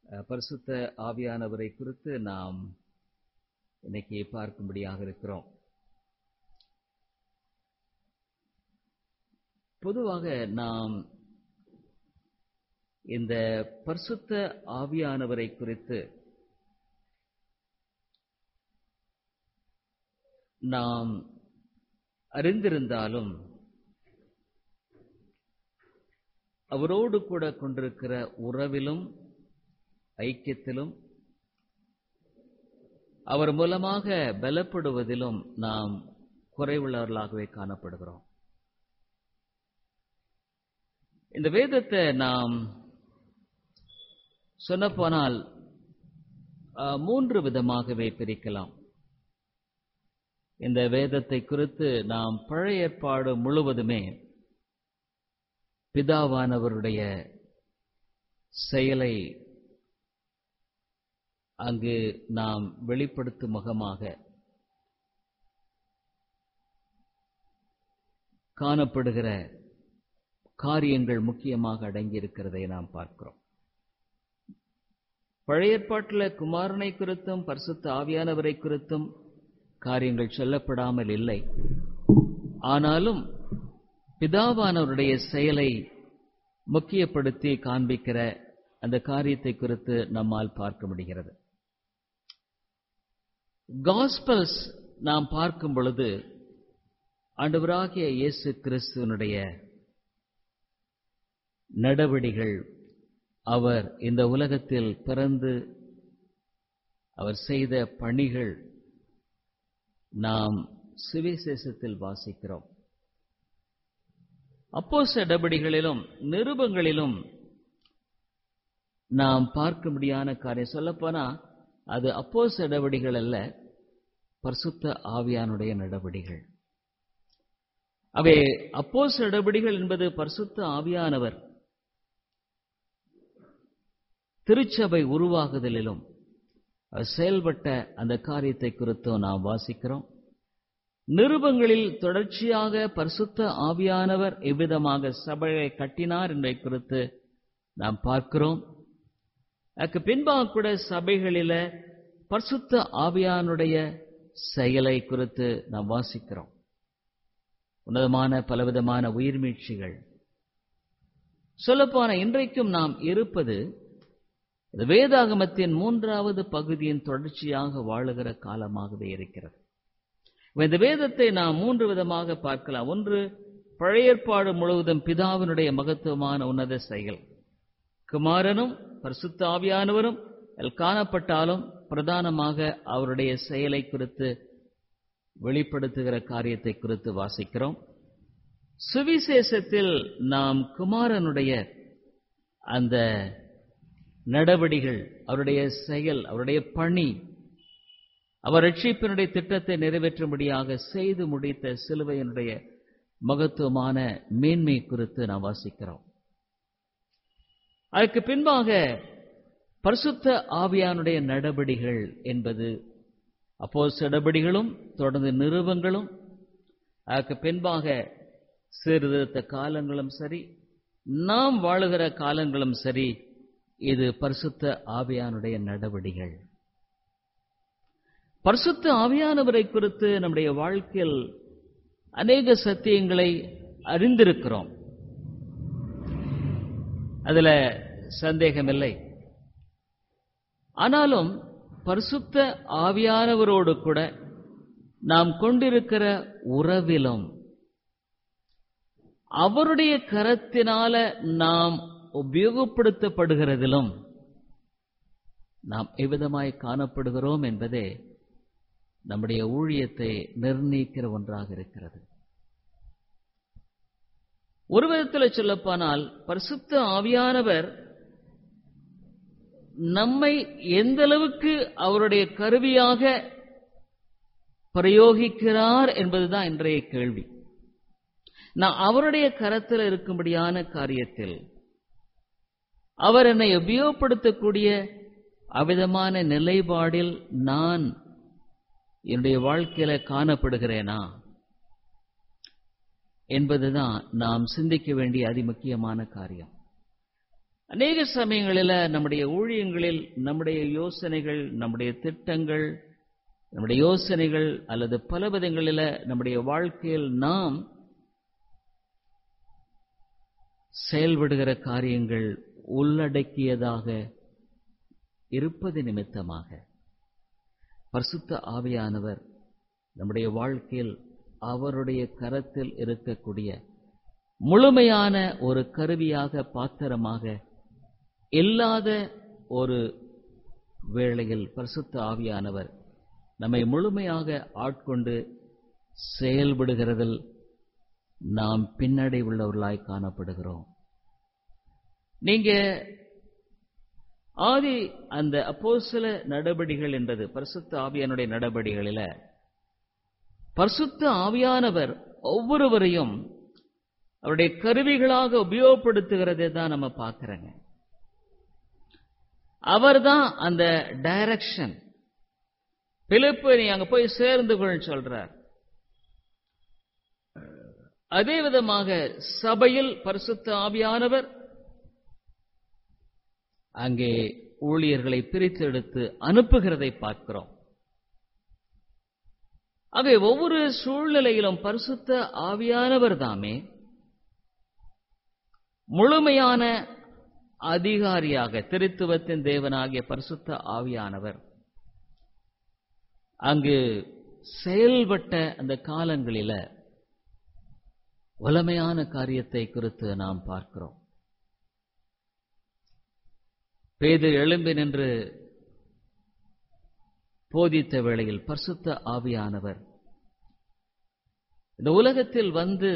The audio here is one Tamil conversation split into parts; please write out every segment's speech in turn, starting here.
அஹ், பரிசுத்த ஆவியானவரை குறித்து நாம் இன்னைக்கு பார்க்கும்படியாக இருக்கிறோம் பொதுவாக நாம் இந்த பரிசுத்த ஆவியானவரை குறித்து நாம் அறிந்திருந்தாலும் அவரோடு கூட கொண்டிருக்கிற உறவிலும் ஐக்கியத்திலும் அவர் மூலமாக பலப்படுவதிலும் நாம் குறைவுள்ளவர்களாகவே காணப்படுகிறோம் இந்த வேதத்தை நாம் சொல்லப்போனால் அஹ், மூன்று விதமாகவே பிரிக்கலாம் இந்த வேதத்தை குறித்து நாம் பழைய ஏற்பாடு முழுவதுமே பிதாவானவருடைய செயலை அங்கு நாம் வெளிப்படுத்தும் முகமாக காணப்படுகிற காரியங்கள் முக்கியமாக அடங்கியிருக்கிறதை நாம் பார்க்கிறோம் பழைய ஏற்பாட்டில் குமாரனை குறித்தும் பரிசுத்த ஆவியானவரை குறித்தும் காரியங்கள் சொல்லப்படாமல் இல்லை ஆனாலும் பிதாவானவருடைய செயலை முக்கியப்படுத்தி காண்பிக்கிற அந்த காரியத்தை குறித்து நம்மால் பார்க்க முடிகிறது காஸ்பல்ஸ் நாம் பார்க்கும் பொழுது ஆண்டவராகிய இயேசு கிறிஸ்துவனுடைய நடவடிகள் அவர் இந்த உலகத்தில் பிறந்து அவர் செய்த பணிகள் நாம் சுவிசேஷத்தில் வாசிக்கிறோம் அப்போஸ் நடபடிகளிலும் நிருபங்களிலும் நாம் பார்க்க முடியாத காரியம் சொல்லப்போனா அது அப்போஸ் நடவடிகள் அல்ல பரிசுத்த ஆவியானுடைய நடவடிகள் அவை அப்போஸ் நடவடிகள் என்பது பரிசுத்த ஆவியானவர் திருச்சபை உருவாகுதலிலும் அவர் செயல்பட்ட அந்த காரியத்தை குறித்தும் நாம் வாசிக்கிறோம் நிருபங்களில் தொடர்ச்சியாக பரிசுத்த ஆவியானவர் எவ்விதமாக சபையை கட்டினார் என்பதை குறித்து நாம் பார்க்கிறோம் அதுக்கு பின்பாக கூட சபைகளில பரிசுத்த ஆவியானுடைய செயலை குறித்து நாம் வாசிக்கிறோம் உன்னதமான பலவிதமான உயிர்மீழ்ச்சிகள் சொல்லப்போன இன்றைக்கும் நாம் இருப்பது இந்த வேதாகமத்தின் மூன்றாவது பகுதியின் தொடர்ச்சியாக வாழுகிற காலமாகவே இருக்கிறது இந்த வேதத்தை நாம் மூன்று விதமாக பார்க்கலாம் ஒன்று பழைய ஏற்பாடு முழுவதும் பிதாவினுடைய மகத்துவமான உன்னத செயல் குமாரனும் பரிசுத்த ஆவியானவரும் அதில் காணப்பட்டாலும் பிரதானமாக அவருடைய செயலை குறித்து வெளிப்படுத்துகிற காரியத்தை குறித்து வாசிக்கிறோம் சுவிசேஷத்தில் நாம் குமாரனுடைய அந்த நடவடிகள் அவருடைய செயல் அவருடைய பணி அவர் ரட்சிப்பினுடைய திட்டத்தை நிறைவேற்றும்படியாக செய்து முடித்த சிலுவையினுடைய மகத்துவமான மேன்மை குறித்து நாம் வாசிக்கிறோம் அதற்கு பின்பாக பரிசுத்த ஆவியானுடைய நடபடிகள் என்பது அப்போ நடபடிகளும் தொடர்ந்து நிறுவங்களும் அதற்கு பின்பாக சீர்திருத்த காலங்களும் சரி நாம் வாழுகிற காலங்களும் சரி இது பரிசுத்த ஆவியானுடைய நடவடிகள் பரிசுத்த ஆவியானவரை குறித்து நம்முடைய வாழ்க்கையில் அநேக சத்தியங்களை அறிந்திருக்கிறோம் அதுல சந்தேகமில்லை ஆனாலும் பரிசுத்த ஆவியானவரோடு கூட நாம் கொண்டிருக்கிற உறவிலும் அவருடைய கரத்தினால நாம் உபயோகப்படுத்தப்படுகிறதிலும் நாம் எவ்விதமாய் காணப்படுகிறோம் என்பதே நம்முடைய ஊழியத்தை நிர்ணயிக்கிற ஒன்றாக இருக்கிறது ஒரு விதத்தில் சொல்லப்போனால் பரிசுத்த ஆவியானவர் நம்மை எந்த அளவுக்கு அவருடைய கருவியாக பிரயோகிக்கிறார் என்பதுதான் இன்றைய கேள்வி நான் அவருடைய கரத்தில் இருக்கும்படியான காரியத்தில் அவர் என்னை உபயோகப்படுத்தக்கூடிய அவ்விதமான நிலைப்பாடில் நான் என்னுடைய வாழ்க்கையில காணப்படுகிறேனா என்பதுதான் நாம் சிந்திக்க வேண்டிய அதிமுக்கியமான காரியம் அநேக சமயங்களில் நம்முடைய ஊழியங்களில் நம்முடைய யோசனைகள் நம்முடைய திட்டங்கள் நம்முடைய யோசனைகள் அல்லது பல விதங்களில் நம்முடைய வாழ்க்கையில் நாம் செயல்படுகிற காரியங்கள் உள்ளடக்கியதாக இருப்பது நிமித்தமாக பரிசுத்த ஆவியானவர் நம்முடைய வாழ்க்கையில் அவருடைய கரத்தில் இருக்கக்கூடிய முழுமையான ஒரு கருவியாக பாத்திரமாக இல்லாத ஒரு வேளையில் பரிசுத்த ஆவியானவர் நம்மை முழுமையாக ஆட்கொண்டு செயல்படுகிறதில் நாம் பின்னடை உள்ளவர்களாய் காணப்படுகிறோம் நீங்க ஆதி அந்த அப்போஸ்தல நடபடிகள் என்பது பரிசுத்த ஆவியானுடைய நடபடிகளில பரிசுத்த ஆவியானவர் ஒவ்வொருவரையும் அவருடைய கருவிகளாக உபயோகப்படுத்துகிறதை தான் நம்ம பார்க்கிறோங்க அவர்தான் அந்த டைரக்ஷன் பிலிப்பு நீ அங்க போய் சேர்ந்து கொள் சொல்றார் அதே விதமாக சபையில் பரிசுத்த ஆவியானவர் அங்கே ஊழியர்களை பிரித்தெடுத்து அனுப்புகிறதை பார்க்கிறோம் ஆகவே ஒவ்வொரு சூழ்நிலையிலும் பரிசுத்த ஆவியானவர் தாமே முழுமையான அதிகாரியாக திருத்துவத்தின் தேவனாகிய பரிசுத்த ஆவியானவர் அங்கு செயல்பட்ட அந்த காலங்களில வலமையான காரியத்தை குறித்து நாம் பார்க்கிறோம் பேது எழும்பி நின்று போதித்த வேளையில் பரிசுத்த ஆவியானவர் இந்த உலகத்தில் வந்து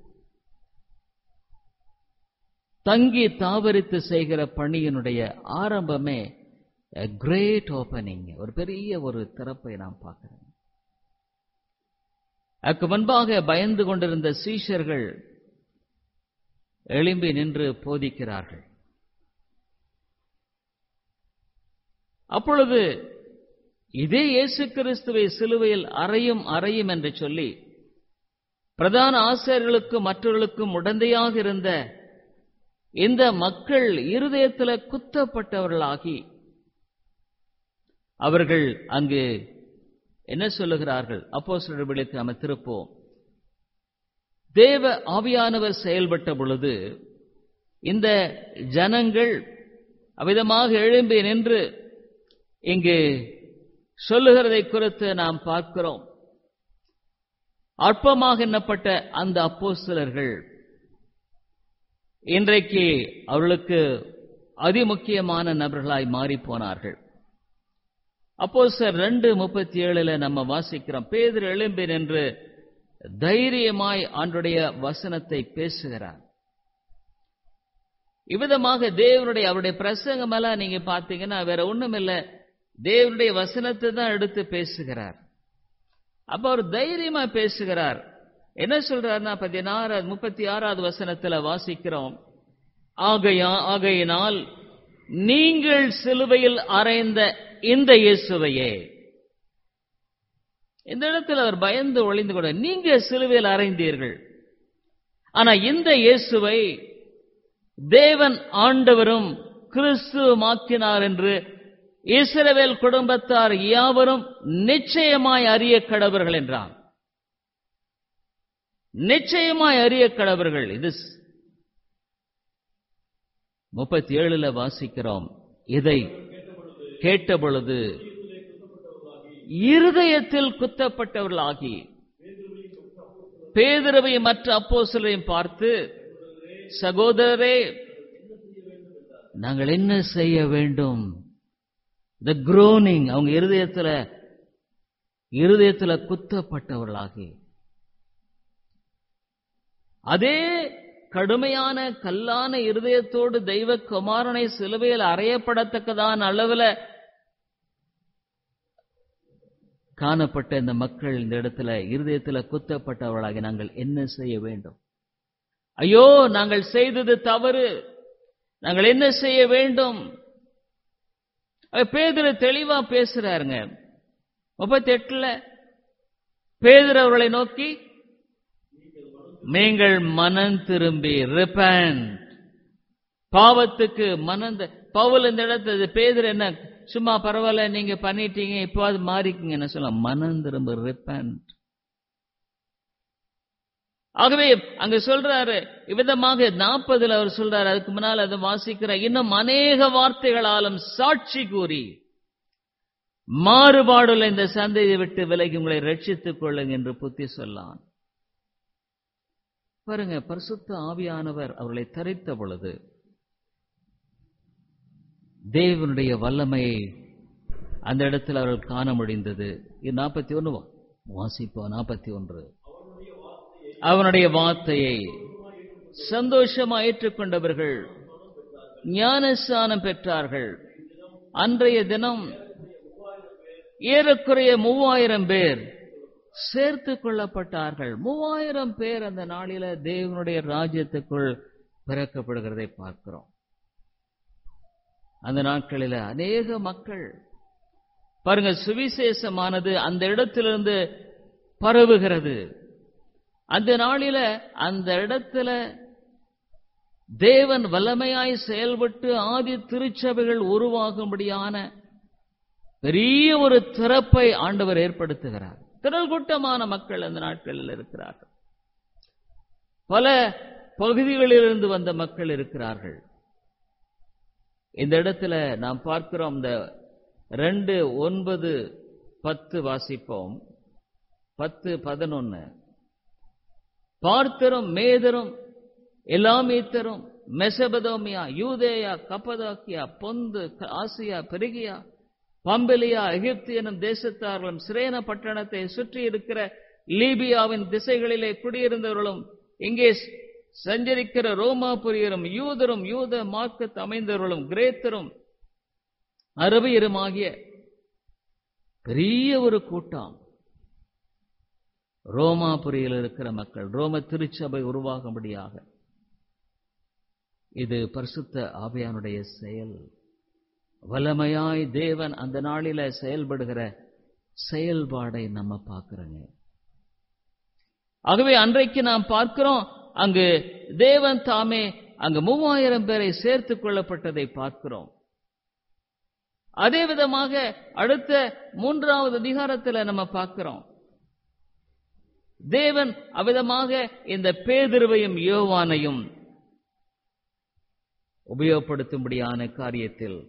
தங்கி தாவரித்து செய்கிற பணியினுடைய ஆரம்பமே கிரேட் ஓபனிங் ஒரு பெரிய ஒரு திறப்பை நாம் பார்க்கிறோம் அதுக்கு முன்பாக பயந்து கொண்டிருந்த சீஷர்கள் எழும்பி நின்று போதிக்கிறார்கள் அப்பொழுது இதே இயேசு கிறிஸ்துவை சிலுவையில் அறையும் அறையும் என்று சொல்லி பிரதான ஆசிரியர்களுக்கும் மற்றவர்களுக்கும் உடந்தையாக இருந்த இந்த மக்கள் இருதயத்தில் குத்தப்பட்டவர்களாகி அவர்கள் அங்கு என்ன சொல்லுகிறார்கள் அப்போ சொல்லுக்கு நம்ம திருப்போம் தேவ ஆவியானவர் செயல்பட்ட பொழுது இந்த ஜனங்கள் அவ்விதமாக எழும்பி நின்று இங்கு சொல்லுகிறதை குறித்து நாம் பார்க்கிறோம் அற்பமாக எண்ணப்பட்ட அந்த அப்போஸ்தலர்கள் இன்றைக்கு அவர்களுக்கு அதிமுக்கியமான நபர்களாய் மாறி போனார்கள் அப்போ சார் ரெண்டு முப்பத்தி ஏழுல நம்ம வாசிக்கிறோம் பேதர் எழும்பி நின்று தைரியமாய் ஆண்டுடைய வசனத்தை பேசுகிறார் இவ்விதமாக தேவனுடைய அவருடைய பிரசங்கம் எல்லாம் நீங்க பாத்தீங்கன்னா வேற ஒண்ணும் இல்ல தேவனுடைய வசனத்தை தான் எடுத்து பேசுகிறார் அப்ப அவர் தைரியமா பேசுகிறார் என்ன சொல்றாருன்னா பதினாறு முப்பத்தி ஆறாவது வசனத்துல வாசிக்கிறோம் ஆகையா ஆகையினால் நீங்கள் சிலுவையில் அறைந்த இந்த இயேசுவையே இந்த இடத்துல அவர் பயந்து ஒளிந்து கூட நீங்க சிலுவையில் அறைந்தீர்கள் ஆனா இந்த இயேசுவை தேவன் ஆண்டவரும் கிறிஸ்துவமாக்கினார் என்று இஸ்ரவேல் குடும்பத்தார் யாவரும் நிச்சயமாய் அறிய கடவர்கள் என்றான் நிச்சயமாய் அறிய கடவர்கள் இது முப்பத்தி ஏழுல வாசிக்கிறோம் இதை கேட்ட பொழுது இருதயத்தில் குத்தப்பட்டவர்களாகி பேதுரவையும் மற்ற அப்போசலையும் பார்த்து சகோதரரே நாங்கள் என்ன செய்ய வேண்டும் த குரோனிங் அவங்க இருதயத்துல இருதயத்துல குத்தப்பட்டவர்களாகி அதே கடுமையான கல்லான இருதயத்தோடு தெய்வ குமாரனை சிலுவையில் அறையப்படத்தக்கதான அளவுல காணப்பட்ட இந்த மக்கள் இந்த இடத்துல இருதயத்துல குத்தப்பட்டவர்களாகி நாங்கள் என்ன செய்ய வேண்டும் ஐயோ நாங்கள் செய்தது தவறு நாங்கள் என்ன செய்ய வேண்டும் பேதர் தெளிவா பேசுறாருங்க முப்பத்தி எட்டுல பேதர் அவர்களை நோக்கி நீங்கள் மனம் திரும்பி ரிப்பன் பாவத்துக்கு மனந்த பவுல் இந்த இடத்துல பேதர் என்ன சும்மா பரவாயில்ல நீங்க பண்ணிட்டீங்க இப்போ அது மாறிக்குங்க என்ன சொல்ல மனம் திரும்ப ரிப்பன்ட் ஆகவே அங்க சொல்றாரு இவ்விதமாக நாற்பதுல அவர் சொல்றாரு அதுக்கு முன்னால் அதை வாசிக்கிற இன்னும் அநேக வார்த்தைகளாலும் சாட்சி கூறி மாறுபாடுள்ள இந்த சந்தையை விட்டு விலகி உங்களை ரட்சித்துக் கொள்ளுங்க என்று புத்தி சொல்லான் பாருங்க பரிசுத்த ஆவியானவர் அவர்களை தரித்த பொழுது தேவனுடைய வல்லமையை அந்த இடத்தில் அவர்கள் காண முடிந்தது இது நாற்பத்தி ஒன்று வாசிப்போம் நாற்பத்தி ஒன்று அவனுடைய வார்த்தையை சந்தோஷமா ஏற்றுக்கொண்டவர்கள் ஞானஸ்தானம் பெற்றார்கள் அன்றைய தினம் ஏறக்குறைய மூவாயிரம் பேர் சேர்த்து கொள்ளப்பட்டார்கள் மூவாயிரம் பேர் அந்த நாளில தேவனுடைய ராஜ்யத்துக்குள் பிறக்கப்படுகிறதை பார்க்கிறோம் அந்த நாட்களில அநேக மக்கள் பாருங்க சுவிசேஷமானது அந்த இடத்திலிருந்து பரவுகிறது அந்த நாளில அந்த இடத்துல தேவன் வல்லமையாய் செயல்பட்டு ஆதி திருச்சபைகள் உருவாகும்படியான பெரிய ஒரு திறப்பை ஆண்டவர் ஏற்படுத்துகிறார் திரள் கூட்டமான மக்கள் அந்த நாட்களில் இருக்கிறார்கள் பல பகுதிகளிலிருந்து வந்த மக்கள் இருக்கிறார்கள் இந்த இடத்துல நாம் பார்க்கிறோம் இந்த ரெண்டு ஒன்பது பத்து வாசிப்போம் பத்து பதினொன்னு பார்த்தரும் மேதரும் எலாமீத்தரும் மெசபதோமியா யூதேயா கப்பதாக்கியா பொந்து ஆசியா பெருகியா பம்பலியா எகிப்து எனும் தேசத்தார்களும் சிரேன பட்டணத்தை சுற்றி இருக்கிற லீபியாவின் திசைகளிலே குடியிருந்தவர்களும் இங்கே சஞ்சரிக்கிற ரோமாபுரியரும் யூதரும் யூத மார்க்கத்து அமைந்தவர்களும் கிரேத்தரும் அரபியருமாகிய பெரிய ஒரு கூட்டம் ரோமாபுரியில் இருக்கிற மக்கள் ரோம திருச்சபை உருவாகும்படியாக இது பரிசுத்த ஆவியானுடைய செயல் வல்லமையாய் தேவன் அந்த நாளில செயல்படுகிற செயல்பாடை நம்ம பார்க்கிறோங்க ஆகவே அன்றைக்கு நாம் பார்க்கிறோம் அங்கு தேவன் தாமே அங்கு மூவாயிரம் பேரை சேர்த்துக் கொள்ளப்பட்டதை பார்க்கிறோம் அதே விதமாக அடுத்த மூன்றாவது அதிகாரத்தில் நம்ம பார்க்கிறோம் தேவன் அவ்விதமாக இந்த பேதிருவையும் யோவானையும் உபயோகப்படுத்தும்படியான காரியத்தில்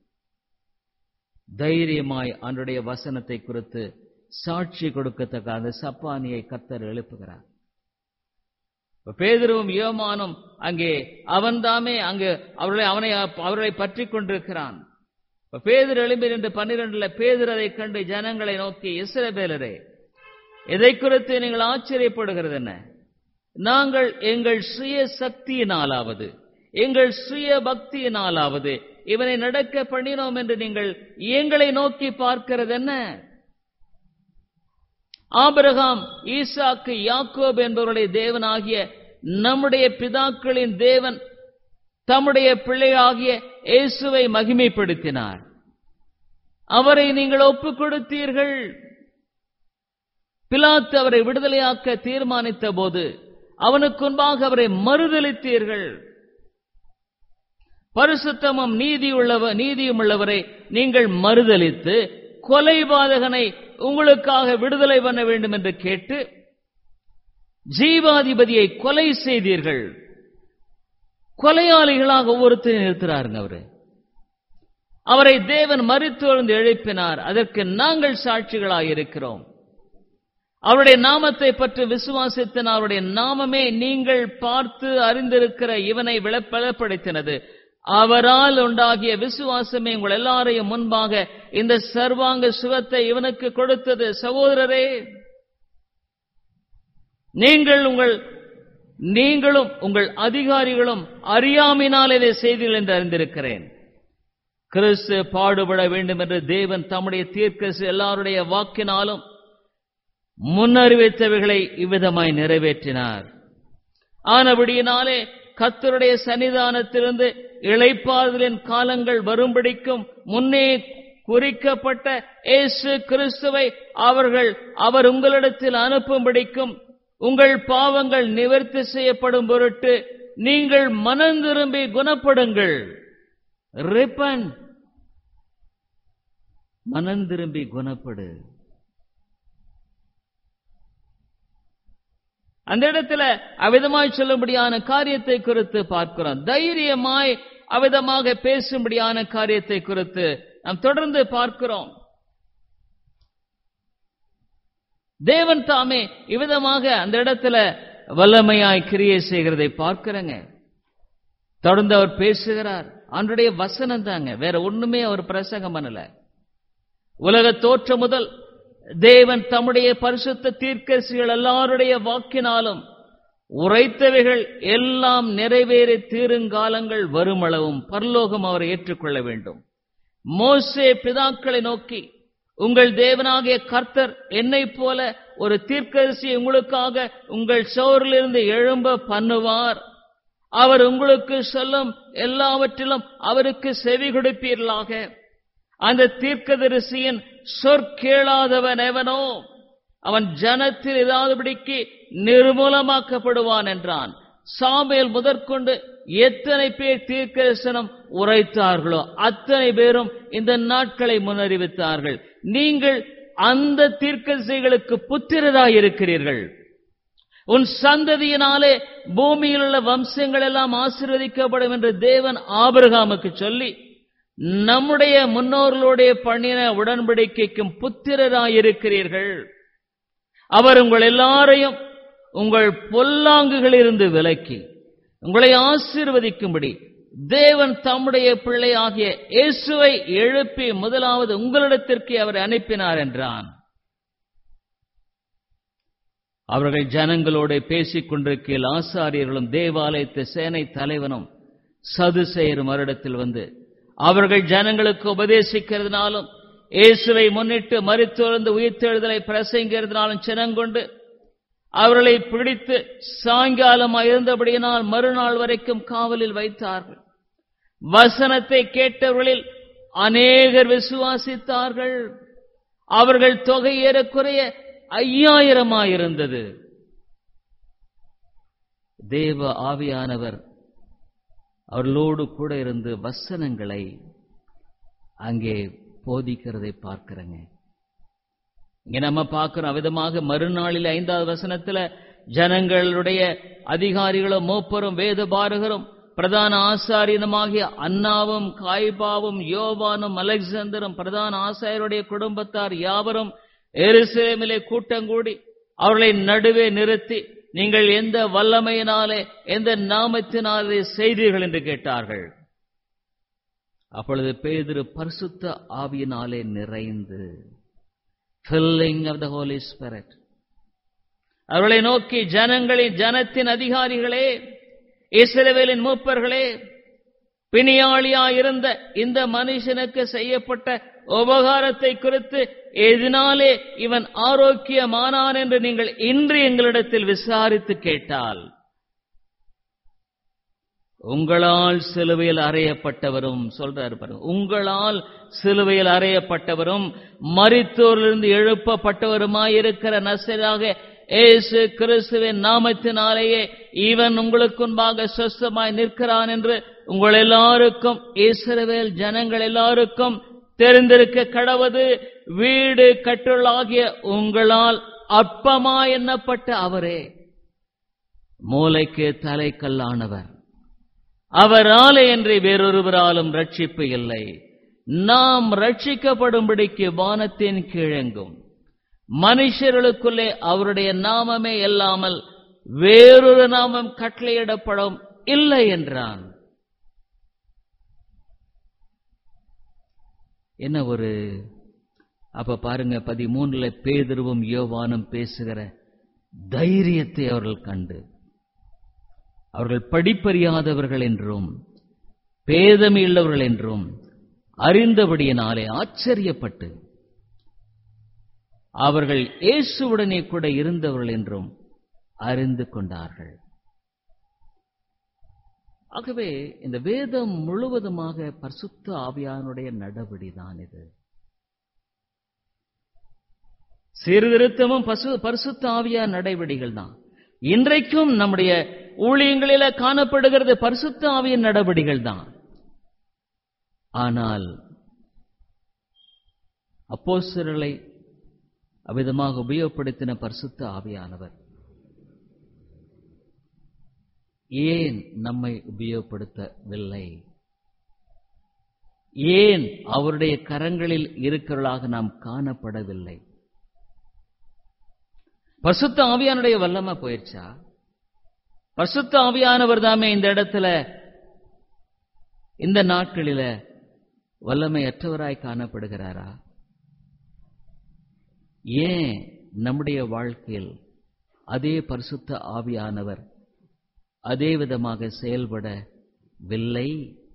தைரியமாய் அன்றைய வசனத்தை குறித்து சாட்சி கொடுக்கத்தக்க அந்த சப்பானியை கத்தர் எழுப்புகிறார் பேதருவும் யோமானும் அங்கே அவன்தாமே அங்கு அவர்களை அவனை அவர்களை பற்றி கொண்டிருக்கிறான் பேதர் எழும்பி என்று பன்னிரண்டுல பேதர் அதை கண்டு ஜனங்களை நோக்கி இஸ்ரவேலரே எதை குறித்து நீங்கள் ஆச்சரியப்படுகிறது என்ன நாங்கள் எங்கள் சுய சக்தியினாலாவது எங்கள் சுய பக்தியினாலாவது இவனை நடக்க பண்ணினோம் என்று நீங்கள் எங்களை நோக்கி பார்க்கிறது என்ன ஆபிரகாம் ஈசாக்கு யாக்கோப் என்பவருடைய தேவனாகிய நம்முடைய பிதாக்களின் தேவன் தம்முடைய பிள்ளையாகிய இயேசுவை மகிமைப்படுத்தினார் அவரை நீங்கள் ஒப்புக் கொடுத்தீர்கள் பிலாத்து அவரை விடுதலையாக்க தீர்மானித்த போது அவனுக்கு முன்பாக அவரை மறுதளித்தீர்கள் பரிசுத்தமும் நீதி உள்ளவ நீதியும் உள்ளவரை நீங்கள் மறுதளித்து கொலைபாதகனை உங்களுக்காக விடுதலை பண்ண வேண்டும் என்று கேட்டு ஜீவாதிபதியை கொலை செய்தீர்கள் கொலையாளிகளாக ஒவ்வொருத்தரையும் நிறுத்துறாருங்க அவரு அவரை தேவன் மறித்தொழுந்து எழுப்பினார் அதற்கு நாங்கள் சாட்சிகளாக இருக்கிறோம் அவருடைய நாமத்தை பற்றி விசுவாசித்தன அவருடைய நாமமே நீங்கள் பார்த்து அறிந்திருக்கிற இவனை விளப்பலப்படுத்தினது அவரால் உண்டாகிய விசுவாசமே உங்கள் எல்லாரையும் முன்பாக இந்த சர்வாங்க சுகத்தை இவனுக்கு கொடுத்தது சகோதரரே நீங்கள் உங்கள் நீங்களும் உங்கள் அதிகாரிகளும் அறியாமினால் இதை செய்தீர்கள் என்று அறிந்திருக்கிறேன் கிறிஸ்து பாடுபட வேண்டும் என்று தேவன் தம்முடைய தீர்க்கசு எல்லாருடைய வாக்கினாலும் முன்னறிவித்தவைகளை இவ்விதமாய் நிறைவேற்றினார் ஆனபடியினாலே கத்தருடைய சன்னிதானத்திலிருந்து இளைப்பாறுதலின் காலங்கள் வரும்படிக்கும் முன்னே குறிக்கப்பட்ட இயேசு கிறிஸ்துவை அவர்கள் அவர் உங்களிடத்தில் அனுப்பும்படிக்கும் உங்கள் பாவங்கள் நிவர்த்தி செய்யப்படும் பொருட்டு நீங்கள் மனம் திரும்பி குணப்படுங்கள் ரிப்பன் மனம் திரும்பி குணப்படு அந்த இடத்துல அவிதமாய் சொல்லும்படியான காரியத்தை குறித்து பார்க்கிறோம் தைரியமாய் அவிதமாக பேசும்படியான காரியத்தை குறித்து நாம் தொடர்ந்து பார்க்கிறோம் தேவன் தாமே இவ்விதமாக அந்த இடத்துல வல்லமையாய் கிரியை செய்கிறதை பார்க்கிறங்க தொடர்ந்து அவர் பேசுகிறார் அவனுடைய வசனம் தாங்க வேற ஒண்ணுமே அவர் பிரசங்கம் பண்ணல உலக தோற்றம் முதல் தேவன் தம்முடைய பரிசுத்த தீர்க்கசிகள் எல்லாருடைய வாக்கினாலும் உரைத்தவைகள் எல்லாம் நிறைவேறி தீருங்காலங்கள் வருமளவும் பரலோகம் அவரை ஏற்றுக்கொள்ள வேண்டும் மோசே பிதாக்களை நோக்கி உங்கள் தேவனாகிய கர்த்தர் என்னை போல ஒரு தீர்க்கதரிசி உங்களுக்காக உங்கள் சோரிலிருந்து எழும்ப பண்ணுவார் அவர் உங்களுக்கு சொல்லும் எல்லாவற்றிலும் அவருக்கு செவி கொடுப்பீர்களாக அந்த தீர்க்கதரிசியின் சொற்கேளாதவன் எவனோ அவன் ஜனத்தில் இல்லாதபடிக்கு நிர்மூலமாக்கப்படுவான் என்றான் சாமுவேல் முதற்கொண்டு எத்தனை பேர் தீர்க்கதரிசனம் உரைத்தார்களோ அத்தனை பேரும் இந்த நாட்களை முன்னறிவித்தார்கள் நீங்கள் அந்த தீர்க்கதரிசிகளுக்கு புத்திரராய் இருக்கிறீர்கள் உன் சந்ததியினாலே பூமியில் உள்ள வம்சங்கள் எல்லாம் ஆசீர்வதிக்கப்படும் என்று தேவன் ஆபிரகாமுக்கு சொல்லி நம்முடைய முன்னோர்களுடைய பண்ணின உடன்படிக்கைக்கும் புத்திரராயிருக்கிறீர்கள் அவர் உங்கள் எல்லாரையும் உங்கள் பொல்லாங்குகளிலிருந்து விலக்கி உங்களை ஆசீர்வதிக்கும்படி தேவன் தம்முடைய பிள்ளையாகிய இயேசுவை எழுப்பி முதலாவது உங்களிடத்திற்கு அவர் அனுப்பினார் என்றான் அவர்கள் ஜனங்களோடு பேசிக் கொண்டிருக்கையில் ஆசாரியர்களும் தேவாலயத்து சேனை தலைவனும் சதுசெயரும் வருடத்தில் வந்து அவர்கள் ஜனங்களுக்கு உபதேசிக்கிறதுனாலும் இயேசுவை முன்னிட்டு மறித்தொழுந்து உயிர்த்தெழுதலை பிரசங்கிறதுனாலும் சினங்கொண்டு அவர்களை பிடித்து சாயங்காலம் இருந்தபடியினால் மறுநாள் வரைக்கும் காவலில் வைத்தார்கள் வசனத்தை கேட்டவர்களில் அநேகர் விசுவாசித்தார்கள் அவர்கள் தொகை ஏறக்குறைய ஐயாயிரமாயிருந்தது தேவ ஆவியானவர் அவர்களோடு கூட இருந்து வசனங்களை அங்கே போதிக்கிறதை பார்க்கிறேங்க இங்க நம்ம பார்க்கிறோம் விதமாக மறுநாளில் ஐந்தாவது வசனத்துல ஜனங்களுடைய அதிகாரிகளும் மூப்பரும் வேத பாரகரும் பிரதான ஆசாரியனுமாகிய அன்னாவும் காய்பாவும் யோவானும் அலெக்சாந்தரும் பிரதான ஆசாரியருடைய குடும்பத்தார் யாவரும் எருசலேமிலே கூட்டங்கூடி அவர்களை நடுவே நிறுத்தி நீங்கள் எந்த வல்லமையினாலே எந்த நாமத்தினாலே செய்தீர்கள் என்று கேட்டார்கள் அப்பொழுது பேதிரு பரிசுத்த ஆவியினாலே நிறைந்து filling of the Holy Spirit அவர்களை நோக்கி ஜனங்களின் ஜனத்தின் அதிகாரிகளே இஸ்ரவேலின் மூப்பர்களே பிணியாளியா இருந்த இந்த மனுஷனுக்கு செய்யப்பட்ட உபகாரத்தை குறித்து எதனாலே இவன் ஆரோக்கியமானான் என்று நீங்கள் இன்று எங்களிடத்தில் விசாரித்து கேட்டால் உங்களால் சிலுவையில் அறையப்பட்டவரும் சொல்றாரு பாருங்க உங்களால் சிலுவையில் அறையப்பட்டவரும் மரித்தோரிலிருந்து எழுப்பப்பட்டவருமாயிருக்கிற நசராக ஏசு கிறிஸ்துவின் நாமத்தினாலேயே இவன் உங்களுக்கு முன்பாக சொஸ்தமாய் நிற்கிறான் என்று உங்கள் எல்லாருக்கும் இஸ்ரவேல் ஜனங்கள் எல்லாருக்கும் தெரிந்திருக்க கடவது வீடு கட்டுள்ளாகிய உங்களால் அற்பமா எண்ணப்பட்ட அவரே மூளைக்கு தலைக்கல்லானவர் அவராலே என்று வேறொருவராலும் ரட்சிப்பு இல்லை நாம் ரட்சிக்கப்படும்படிக்கு வானத்தின் கீழெங்கும் மனுஷர்களுக்குள்ளே அவருடைய நாமமே இல்லாமல் வேறொரு நாமம் கட்டளையிடப்படும் இல்லை என்றான் என்ன ஒரு அப்ப பாருங்க பதிமூணுல பேதுருவும் யோவானும் பேசுகிற தைரியத்தை அவர்கள் கண்டு அவர்கள் படிப்பறியாதவர்கள் என்றும் பேதமையுள்ளவர்கள் என்றும் அறிந்தபடியினாலே ஆச்சரியப்பட்டு அவர்கள் இயேசுவுடனே கூட இருந்தவர்கள் என்றும் அறிந்து கொண்டார்கள் ஆகவே இந்த வேதம் முழுவதுமாக பரிசுத்த ஆவியானுடைய நடவடிதான் இது சீர்திருத்தமும் பசு பரிசுத்த ஆவியா நடைவெடிகள் தான் இன்றைக்கும் நம்முடைய ஊழியங்களில காணப்படுகிறது பரிசுத்த ஆவியின் நடவடிகள் தான் ஆனால் அப்போஸ்தலர்களை அவ்விதமாக உபயோகப்படுத்தின பரிசுத்த ஆவியானவர் ஏன் நம்மை உபயோகப்படுத்தவில்லை ஏன் அவருடைய கரங்களில் இருக்கிறவர்களாக நாம் காணப்படவில்லை பரிசுத்த ஆவியானுடைய வல்லமை போயிடுச்சா பரிசுத்த ஆவியானவர் தாமே இந்த இடத்துல இந்த நாட்களில வல்லமையற்றவராய் காணப்படுகிறாரா ஏன் நம்முடைய வாழ்க்கையில் அதே பரிசுத்த ஆவியானவர் அதே விதமாக செயல்படவில்லை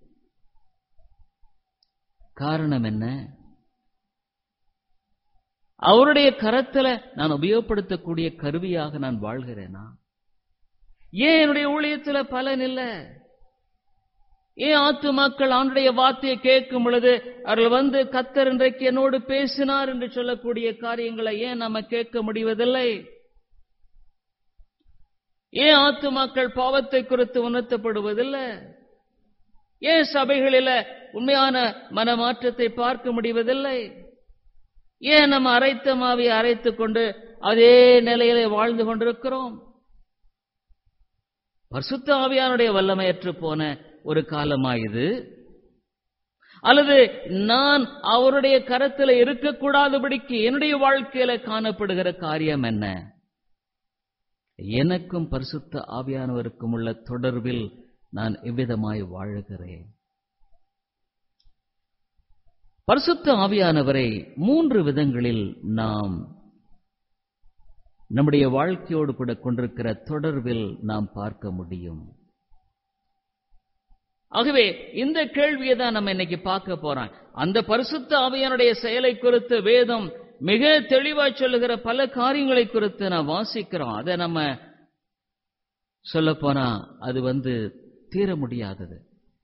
காரணம் என்ன அவருடைய கரத்துல நான் உபயோகப்படுத்தக்கூடிய கருவியாக நான் வாழ்கிறேனா ஏன் என்னுடைய ஊழியத்துல பலன் இல்லை ஏன் ஆத்துமாக்கள் அவனுடைய வார்த்தையை கேட்கும் பொழுது அவர்கள் வந்து கத்தர் இன்றைக்கு என்னோடு பேசினார் என்று சொல்லக்கூடிய காரியங்களை ஏன் நம்ம கேட்க முடிவதில்லை ஏன் ஆத்துமாக்கள் பாவத்தை குறித்து உணர்த்தப்படுவதில்லை ஏன் சபைகளில உண்மையான மனமாற்றத்தை பார்க்க முடிவதில்லை ஏன் நம்ம அரைத்த மாவை அரைத்துக் கொண்டு அதே நிலையிலே வாழ்ந்து கொண்டிருக்கிறோம் பரிசுத்த ஆவியானுடைய வல்லமையற்று போன ஒரு காலமாயுது அல்லது நான் அவருடைய கரத்தில் இருக்கக்கூடாதபடிக்கு என்னுடைய வாழ்க்கையில காணப்படுகிற காரியம் என்ன எனக்கும் பரிசுத்த ஆவியானவருக்கும் உள்ள தொடர்பில் நான் எவ்விதமாய் வாழுகிறேன் பரிசுத்த ஆவியானவரை மூன்று விதங்களில் நாம் நம்முடைய வாழ்க்கையோடு கூட கொண்டிருக்கிற தொடர்பில் நாம் பார்க்க முடியும் ஆகவே இந்த கேள்வியை தான் நம்ம இன்னைக்கு பார்க்க போறோம் அந்த பரிசுத்த ஆவியானுடைய செயலை குறித்து வேதம் மிக தெளிவா சொல்லுகிற பல காரியங்களை குறித்து நான் வாசிக்கிறோம் அதை நம்ம சொல்ல போனா அது வந்து தீர முடியாதது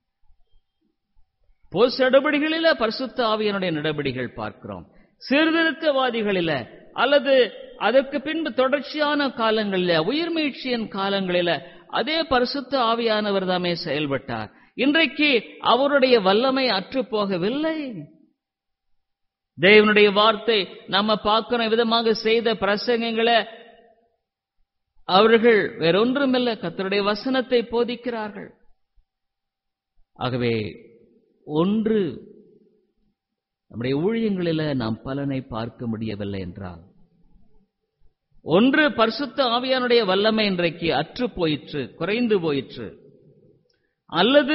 போஸ் நடவடிகளில பரிசுத்த ஆவியனுடைய நடவடிகள் பார்க்கிறோம் சீர்திருத்தவாதிகளில அல்லது அதற்கு பின்பு தொடர்ச்சியான காலங்களில உயிர்மீழ்ச்சியின் காலங்களில அதே பரிசுத்த ஆவியானவர் தாமே செயல்பட்டார் இன்றைக்கு அவருடைய வல்லமை அற்று போகவில்லை தேவனுடைய வார்த்தை நம்ம பார்க்கிற விதமாக செய்த பிரசங்கங்களை அவர்கள் வேறொன்றுமில்ல கத்தருடைய வசனத்தை போதிக்கிறார்கள் ஆகவே ஒன்று நம்முடைய ஊழியங்களில நாம் பலனை பார்க்க முடியவில்லை என்றால் ஒன்று பரிசுத்த ஆவியானுடைய வல்லமை இன்றைக்கு அற்று போயிற்று குறைந்து போயிற்று அல்லது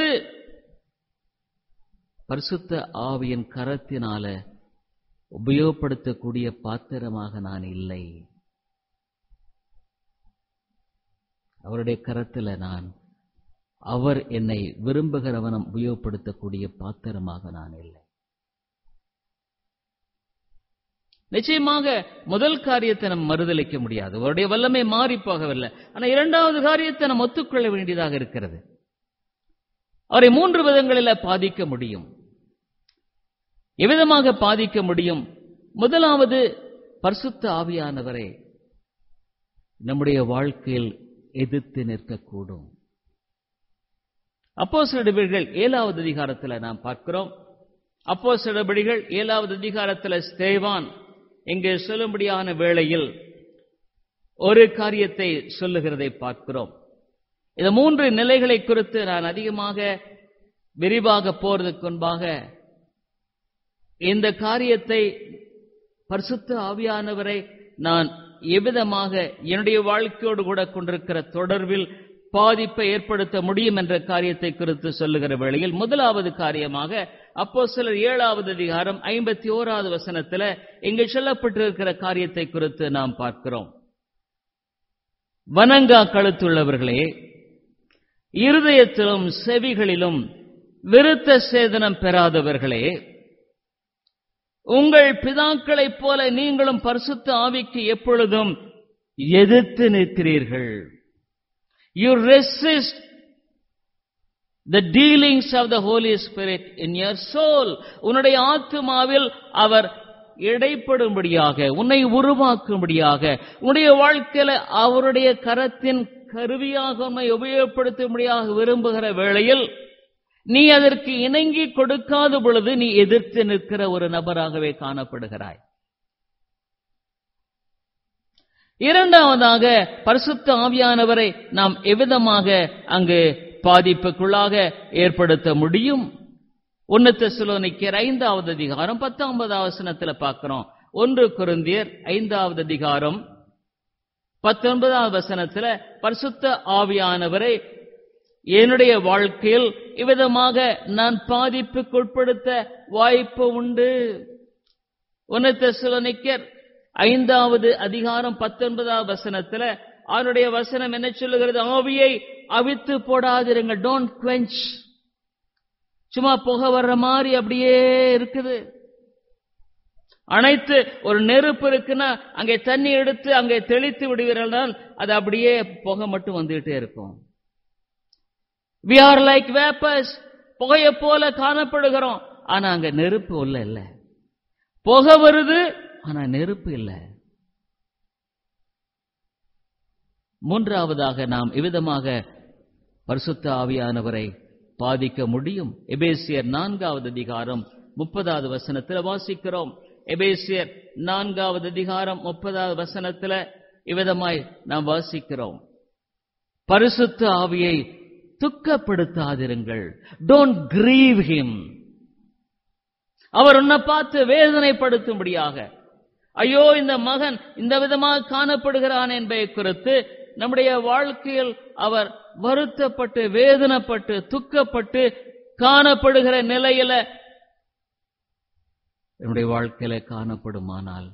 பரிசுத்த ஆவியின் கரத்தினால உபயோகப்படுத்தக்கூடிய பாத்திரமாக நான் இல்லை அவருடைய கரத்தில் நான் அவர் என்னை விரும்புகிறவனம் உபயோகப்படுத்தக்கூடிய பாத்திரமாக நான் இல்லை நிச்சயமாக முதல் காரியத்தை நம்ம மறுதளிக்க முடியாது அவருடைய வல்லமை மாறி போகவில்லை ஆனா இரண்டாவது காரியத்தை நம்ம ஒத்துக்கொள்ள வேண்டியதாக இருக்கிறது அவரை மூன்று விதங்களில் பாதிக்க முடியும் எவ்விதமாக பாதிக்க முடியும் முதலாவது பரிசுத்த ஆவியானவரை நம்முடைய வாழ்க்கையில் எதிர்த்து நிற்கக்கூடும் அப்போ சிலடிகள் ஏழாவது அதிகாரத்தில் நாம் பார்க்கிறோம் அப்போ சிலபடிகள் ஏழாவது அதிகாரத்தில் ஸ்தேவான் இங்கு சொல்லும்படியான வேளையில் ஒரு காரியத்தை சொல்லுகிறதை பார்க்கிறோம் இந்த மூன்று நிலைகளை குறித்து நான் அதிகமாக விரிவாக போறதுக்கு முன்பாக இந்த காரியத்தை பரிசுத்த ஆவியானவரை நான் எவ்விதமாக என்னுடைய வாழ்க்கையோடு கூட கொண்டிருக்கிற தொடர்பில் பாதிப்பை ஏற்படுத்த முடியும் என்ற காரியத்தை குறித்து சொல்லுகிற வேளையில் முதலாவது காரியமாக அப்போ சிலர் ஏழாவது அதிகாரம் ஐம்பத்தி ஓராவது வசனத்துல இங்கு சொல்லப்பட்டிருக்கிற காரியத்தை குறித்து நாம் பார்க்கிறோம் வனங்கா கழுத்துள்ளவர்களே இருதயத்திலும் செவிகளிலும் விருத்த சேதனம் பெறாதவர்களே உங்கள் பிதாக்களைப் போல நீங்களும் பரிசுத்த ஆவிக்கு எப்பொழுதும் எதிர்த்து நிற்கிறீர்கள் you resist the dealings of the Holy Spirit in your soul. உன்னுடைய ஆத்துமாவில் அவர் இடைப்படும்படியாக உன்னை உருவாக்கும்படியாக உன்னுடைய வாழ்க்கையில அவருடைய கரத்தின் கருவியாக உன்னை உபயோகப்படுத்தும்படியாக விரும்புகிற வேளையில் நீ அதற்கு இணங்கி கொடுக்காத பொழுது நீ எதிர்த்து நிற்கிற ஒரு நபராகவே காணப்படுகிறாய் இரண்டாவதாக பரிசுத்த ஆவியானவரை நாம் எவ்விதமாக அங்கு பாதிப்புக்குள்ளாக ஏற்படுத்த முடியும் ஒன்னு தெசலோனிக்கர் ஐந்தாவது அதிகாரம் பத்தொன்பதாவது வசனத்துல பார்க்கிறோம் ஒன்று குருந்தியர் ஐந்தாவது அதிகாரம் பத்தொன்பதாவது வசனத்துல பரிசுத்த ஆவியானவரை என்னுடைய வாழ்க்கையில் இவ்விதமாக நான் பாதிப்புக்குட்படுத்த வாய்ப்பு உண்டு ஒன்னு தெசலோனிக்கர் ஐந்தாவது அதிகாரம் பத்தொன்பதாவது வசனத்துல அவருடைய வசனம் என்ன சொல்லுகிறது ஆவியை அவித்து போடாதிருங்க டோன்ட் குவெஞ்ச் சும்மா புகை வர்ற மாதிரி அப்படியே இருக்குது அனைத்து ஒரு நெருப்பு இருக்குன்னா அங்கே தண்ணி எடுத்து அங்கே தெளித்து விடுவீர்கள் அது அப்படியே புகை மட்டும் வந்துகிட்டே இருக்கும் வி ஆர் லைக் வேப்பர்ஸ் புகையை போல காணப்படுகிறோம் ஆனா அங்க நெருப்பு உள்ள இல்ல புகை வருது ஆனா நெருப்பு இல்ல மூன்றாவதாக நாம் இவ்விதமாக பரிசுத்த ஆவியானவரை பாதிக்க முடியும் எபேசியர் நான்காவது அதிகாரம் முப்பதாவது வசனத்தில் வாசிக்கிறோம் எபேசியர் நான்காவது அதிகாரம் முப்பதாவது வசனத்துல இவ்விதமாய் நாம் வாசிக்கிறோம் பரிசுத்த ஆவியை துக்கப்படுத்தாதிருங்கள் டோன்ட் கிரீவ் ஹிம் அவர் உன்னை பார்த்து வேதனைப்படுத்தும்படியாக ஐயோ இந்த மகன் இந்த விதமாக காணப்படுகிறான் என்பதை குறித்து நம்முடைய வாழ்க்கையில் அவர் வருத்தப்பட்டு வேதனைப்பட்டு துக்கப்பட்டு காணப்படுகிற நிலையில என்னுடைய வாழ்க்கையில காணப்படுமானால்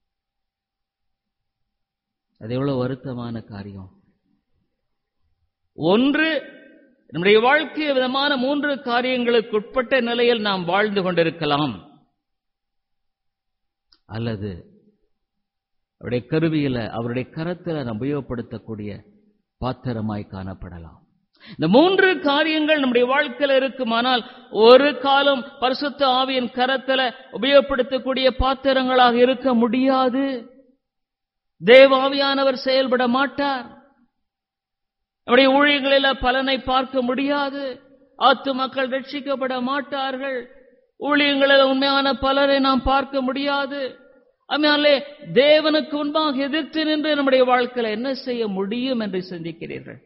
அது எவ்வளவு வருத்தமான காரியம் ஒன்று நம்முடைய வாழ்க்கை விதமான மூன்று காரியங்களுக்கு உட்பட்ட நிலையில் நாம் வாழ்ந்து கொண்டிருக்கலாம் அல்லது அவருடைய கருவியில அவருடைய கரத்தில் நாம் உபயோகப்படுத்தக்கூடிய பாத்திரமாய் காணப்படலாம் இந்த மூன்று காரியங்கள் நம்முடைய வாழ்க்கையில இருக்குமானால் ஒரு காலம் பரிசுத்த ஆவியின் கரத்துல உபயோகப்படுத்தக்கூடிய பாத்திரங்களாக இருக்க முடியாது தேவாவியானவர் செயல்பட மாட்டார் நம்முடைய ஊழியங்களில் பலனை பார்க்க முடியாது ஆத்து மக்கள் ரட்சிக்கப்பட மாட்டார்கள் ஊழியங்களில் உண்மையான பலரை நாம் பார்க்க முடியாது அதனாலே தேவனுக்கு முன்பாக எதிர்த்து நின்று நம்முடைய வாழ்க்கையில என்ன செய்ய முடியும் என்று சிந்திக்கிறீர்கள்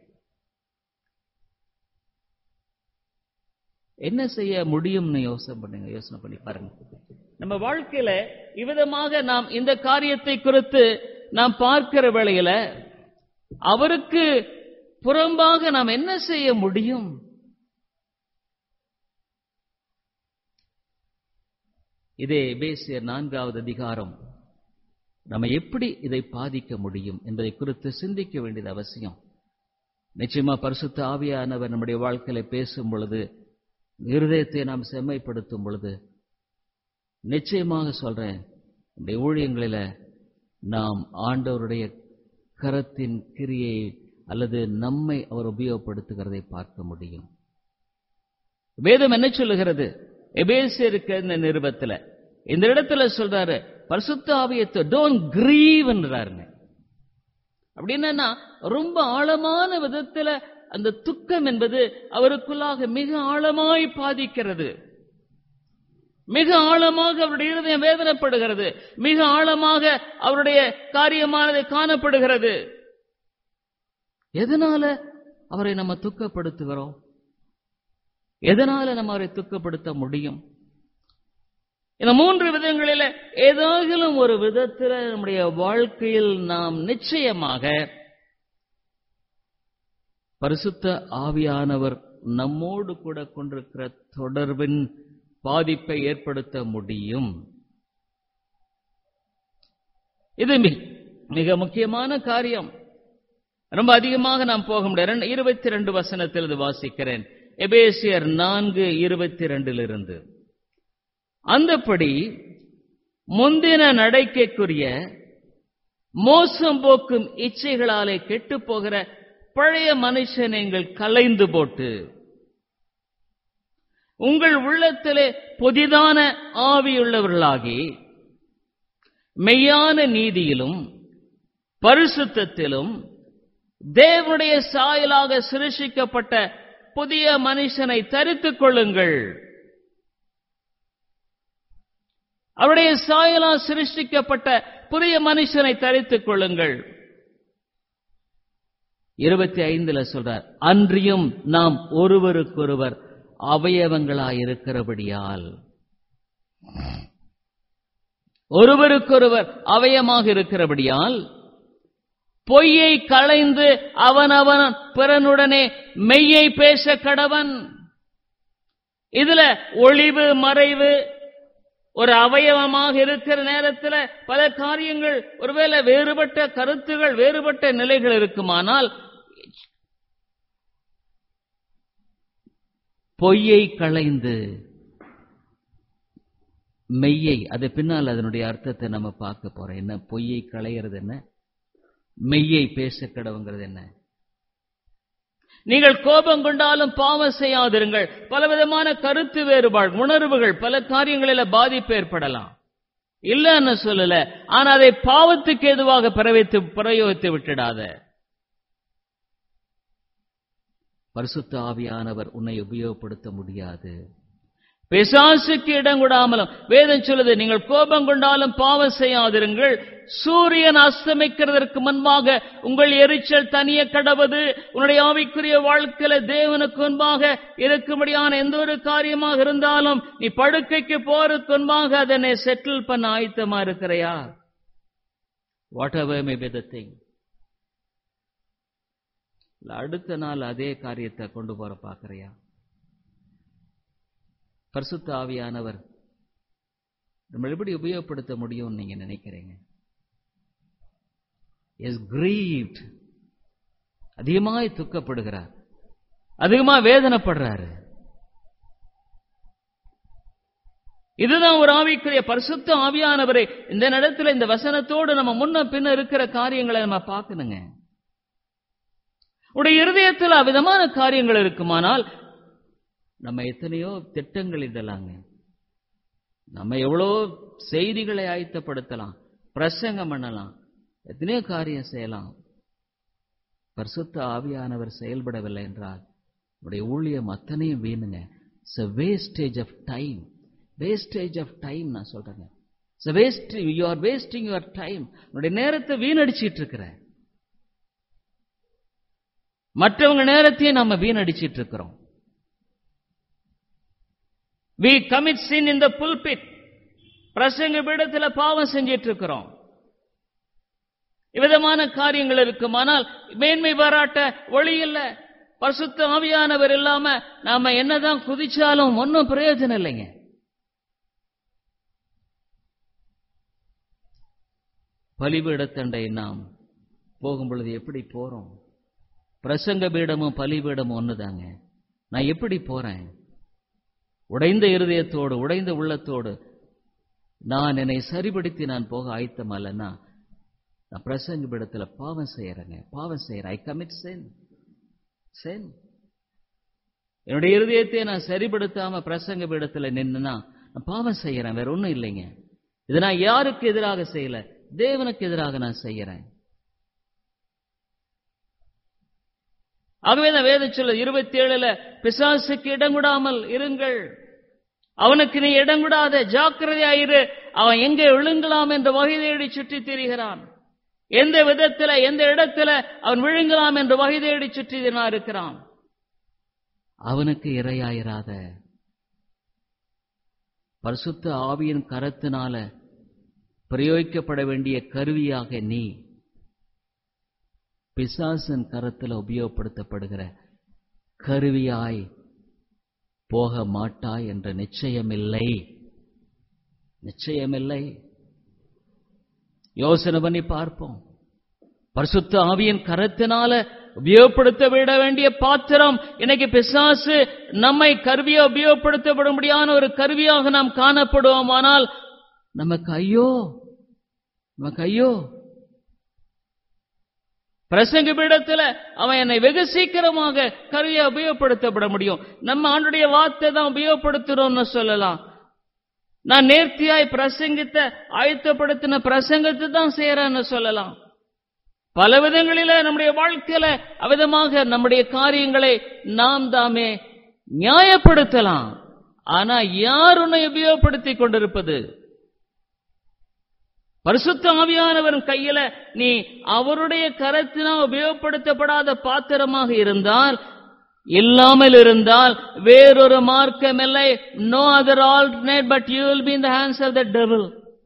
என்ன செய்ய முடியும்னு யோசனை பண்ணுங்க யோசனை பண்ணி பாருங்க நம்ம வாழ்க்கையில இவ்விதமாக நாம் இந்த காரியத்தை குறித்து நாம் பார்க்கிற வேளையில அவருக்கு புறம்பாக நாம் என்ன செய்ய முடியும் இதே பேசியர் நான்காவது அதிகாரம் நம்ம எப்படி இதை பாதிக்க முடியும் என்பதை குறித்து சிந்திக்க வேண்டியது அவசியம் நிச்சயமா பரிசுத்த ஆவியானவர் நம்முடைய வாழ்க்கையில பேசும் பொழுது இருதயத்தை நாம் செம்மைப்படுத்தும் பொழுது நிச்சயமாக சொல்றேன் நம்முடைய ஊழியங்களில நாம் ஆண்டவருடைய கரத்தின் கிரியை அல்லது நம்மை அவர் உபயோகப்படுத்துகிறதை பார்க்க முடியும் வேதம் என்ன சொல்லுகிறது எபேசியருக்கு இந்த நிருபத்துல இந்த இடத்துல சொல்றாரு பரிசுத்த ஆவியத்தை டோன்ட் கிரீவ்ன்றாருங்க அப்படின்னா ரொம்ப ஆழமான விதத்துல அந்த துக்கம் என்பது அவருக்குள்ளாக மிக ஆழமாய் பாதிக்கிறது மிக ஆழமாக அவருடைய இருதயம் வேதனைப்படுகிறது மிக ஆழமாக அவருடைய காரியமானது காணப்படுகிறது எதனால அவரை நம்ம துக்கப்படுத்துகிறோம் எதனால நம்ம அவரை துக்கப்படுத்த முடியும் இந்த மூன்று விதங்களில ஏதாகிலும் ஒரு விதத்தில் நம்முடைய வாழ்க்கையில் நாம் நிச்சயமாக பரிசுத்த ஆவியானவர் நம்மோடு கூட கொண்டிருக்கிற தொடர்பின் பாதிப்பை ஏற்படுத்த முடியும் இது மிக முக்கியமான காரியம் ரொம்ப அதிகமாக நாம் போக முடியாது இருபத்தி ரெண்டு வசனத்தில் இது வாசிக்கிறேன் எபேசியர் நான்கு இருபத்தி ரெண்டிலிருந்து அந்தப்படி முந்தின நடைக்கைக்குரிய மோசம் போக்கும் இச்சைகளாலே கெட்டு போகிற பழைய மனுஷன் நீங்கள் கலைந்து போட்டு உங்கள் உள்ளத்திலே புதிதான ஆவியுள்ளவர்களாகி மெய்யான நீதியிலும் பரிசுத்தத்திலும் தேவனுடைய சாயலாக சிருஷிக்கப்பட்ட புதிய மனுஷனை தரித்துக் கொள்ளுங்கள் அவருடைய சாயலால் சிருஷ்டிக்கப்பட்ட புதிய மனுஷனை தரித்துக் கொள்ளுங்கள் இருபத்தி ஐந்துல சொல்றார் அன்றியும் நாம் ஒருவருக்கொருவர் அவயவங்களாயிருக்கிறபடியால் ஒருவருக்கொருவர் அவயமாக இருக்கிறபடியால் பொய்யை களைந்து அவனவன் பிறனுடனே மெய்யை பேச கடவன் இதுல ஒளிவு மறைவு ஒரு அவயவமாக இருக்கிற நேரத்தில் பல காரியங்கள் ஒருவேளை வேறுபட்ட கருத்துகள் வேறுபட்ட நிலைகள் இருக்குமானால் பொய்யை களைந்து மெய்யை அது பின்னால் அதனுடைய அர்த்தத்தை நம்ம பார்க்க போறோம் என்ன பொய்யை களையிறது என்ன மெய்யை பேச கடவுங்கிறது என்ன நீங்கள் கோபம் கொண்டாலும் பாவம் செய்யாதிருங்கள் பலவிதமான கருத்து வேறுபாடு உணர்வுகள் பல காரியங்களில பாதிப்பு ஏற்படலாம் இல்லன்னு சொல்லல ஆனா அதை பாவத்துக்கு எதுவாக பிரவைத்து பிரயோகித்து விட்டுடாத பரிசுத்த ஆவியானவர் உன்னை உபயோகப்படுத்த முடியாது பிசாசுக்கு இடம் கொடாமலும் வேதம் சொல்லுது நீங்கள் கோபம் கொண்டாலும் பாவம் செய்யாதிருங்கள் சூரியன் அஸ்தமிக்கிறதற்கு முன்பாக உங்கள் எரிச்சல் தனிய கடவது உன்னுடைய ஆவிக்குரிய வாழ்க்கையில தேவனுக்கு முன்பாக இருக்கும்படியான எந்த ஒரு காரியமாக இருந்தாலும் நீ படுக்கைக்கு போறதுக்கு முன்பாக அதனை செட்டில் பண்ண ஆயத்தமா இருக்கிறையா whatever may be the thing அடுத்த நாள் அதே காரியத்தை கொண்டு போற பாக்குறியா பரிசுத்த ஆவியானவர் நம்ம எப்படி உபயோகப்படுத்த முடியும்னு நீங்க நினைக்கிறீங்க இஸ் கிரீவ்ட் அதிகமாய் துக்கப்படுகிறார் அதிகமா வேதனைப்படுறாரு இதுதான் ஒரு ஆவிக்குரிய பரிசுத்த ஆவியானவரை இந்த நேரத்தில் இந்த வசனத்தோடு நம்ம முன்ன பின்ன இருக்கிற காரியங்களை நம்ம பார்க்கணுங்க உடைய இருதயத்தில் அவ்விதமான காரியங்கள் இருக்குமானால் நம்ம எத்தனையோ திட்டங்கள் இதெல்லாங்க நம்ம எவ்வளோ செய்திகளை ஆயத்தப்படுத்தலாம் பிரசங்கம் பண்ணலாம் எத்தனையோ காரியம் செய்யலாம் பரிசுத்த ஆவியானவர் செயல்படவில்லை என்றால் உடைய ஊழியம் அத்தனையும் வீணுங்க it's wastage of time wastage of time நான் சொல்றேங்க it's waste you are wasting your time உன்னுடைய நேரத்தை வீணடிச்சிட்டு இருக்கிற மற்றவங்க நேரத்தையும் நம்ம வீணடிச்சிட்டு இருக்கிறோம் we commit sin in the pulpit பிரசங்க பீடத்தில் பாவம் செஞ்சிட்டு இருக்கிறோம் இவ்விதமான காரியங்கள் இருக்குமானால் மேன்மை பாராட்ட ஒளி இல்ல பரிசுத்த ஆவியானவர் இல்லாம நாம என்னதான் குதிச்சாலும் ஒன்னும் பிரயோஜனம் இல்லைங்க பலிபீடத்தண்டை நாம் போகும் பொழுது எப்படி போறோம் பிரசங்க பீடமும் பலிபீடமும் ஒண்ணுதாங்க நான் எப்படி போறேன் உடைந்த இருதயத்தோடு உடைந்த உள்ளத்தோடு நான் என்னை சரிபடுத்தி நான் போக ஆயத்தம் அல்லன்னா நான் பிரசங்க பீடத்துல பாவம் செய்யறேங்க பாவம் செய்யறேன் ஐ கமிட் சென் சென் என்னுடைய இருதயத்தை நான் சரிபடுத்தாம பிரசங்க பீடத்துல நின்னுனா நான் பாவம் செய்யறேன் வேற ஒண்ணும் இல்லைங்க இது நான் யாருக்கு எதிராக செய்யல தேவனுக்கு எதிராக நான் செய்யறேன் ஆகவே தான் வேத சொல்ல இருபத்தி ஏழுல பிசாசுக்கு இடம் கொடாமல் இருங்கள் அவனுக்கு நீ இடம் கொடாத ஜாக்கிரதையாயிரு அவன் எங்கே விழுங்கலாம் என்ற வகை தேடி சுற்றி திரிகிறான் எந்த விதத்துல எந்த இடத்துல அவன் விழுங்கலாம் என்று வகை தேடி சுற்றி இருக்கிறான் அவனுக்கு இரையாயிராத பரிசுத்த ஆவியின் கரத்தினால பிரயோகிக்கப்பட வேண்டிய கருவியாக நீ பிசாசன் கரத்தில் உபயோகப்படுத்தப்படுகிற கருவியாய் போக மாட்டாய் என்ற நிச்சயமில்லை நிச்சயமில்லை யோசனை பண்ணி பார்ப்போம் பரிசுத்த ஆவியின் கரத்தினால உபயோகப்படுத்த விட வேண்டிய பாத்திரம் இன்னைக்கு பிசாசு நம்மை கருவியை உபயோகப்படுத்தப்படும்படியான ஒரு கருவியாக நாம் காணப்படுவோமானால் நமக்கு ஐயோ நமக்கு ஐயோ பிரசங்க பீடத்துல அவன் என்னை வெகு சீக்கிரமாக கருவியை உபயோகப்படுத்தப்பட முடியும் நம்ம ஆண்டுடைய வார்த்தை தான் உபயோகப்படுத்துறோம்னு சொல்லலாம் நான் நேர்த்தியாய் பிரசங்கித்த ஆயத்தப்படுத்தின பிரசங்கத்தை தான் செய்யறேன்னு சொல்லலாம் பல விதங்களில நம்முடைய வாழ்க்கையில அவிதமாக நம்முடைய காரியங்களை நாம் தாமே நியாயப்படுத்தலாம் ஆனா யார் உன்னை உபயோகப்படுத்திக் கொண்டிருப்பது பரிசுத்த ஆவியானவர் கையில நீ அவருடைய கரத்தினால் உபயோகப்படுத்தப்படாத பாத்திரமாக இருந்தால் இல்லாமல் இருந்தால் வேறொரு மார்க்கம் இல்லை no other alternate but you will be in the hands of the devil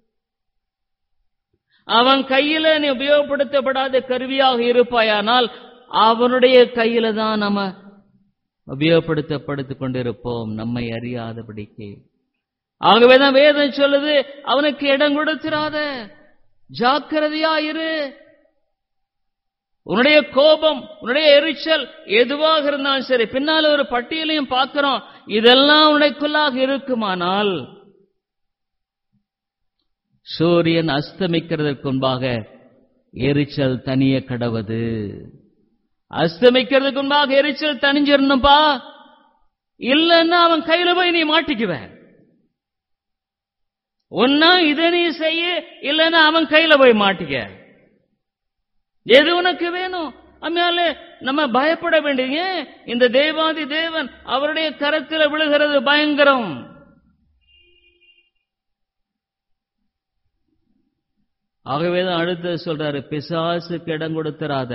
அவன் கையில நீ உபயோகப்படுத்தப்படாத கருவியாக இருப்பாயானால் அவனுடைய கையில தான் நம்ம உபயோகப்படுத்தப்படுத்திக் கொண்டிருப்போம் நம்மை அறியாதபடிக்கு ஆகவேதான் வேதம் சொல்லுது அவனுக்கு இடம் கொடுத்திராத ஜாக்கிரதையா இரு உன்னுடைய கோபம் உன்னுடைய எரிச்சல் எதுவாக இருந்தாலும் சரி பின்னால ஒரு பட்டியலையும் பார்க்கிறோம் இதெல்லாம் உனக்குள்ளாக இருக்குமானால் சூரியன் அஸ்தமிக்கிறதற்கு முன்பாக எரிச்சல் தனிய கடவது அஸ்தமிக்கிறதுக்கு முன்பாக எரிச்சல் தனிஞ்சிருந்தப்பா இல்லைன்னா அவன் கையில போய் நீ மாட்டிக்குவ ஒன்னா இதை நீ செய்ய இல்லைன்னா அவன் கையில போய் மாட்டிக்க எது உனக்கு வேணும் அதனால நம்ம பயப்பட வேண்டிய இந்த தேவாதி தேவன் அவருடைய கரத்தில் விழுகிறது பயங்கரம் ஆகவேதான் அடுத்து சொல்றாரு பிசாசுக்கு இடம் கொடுத்துறாத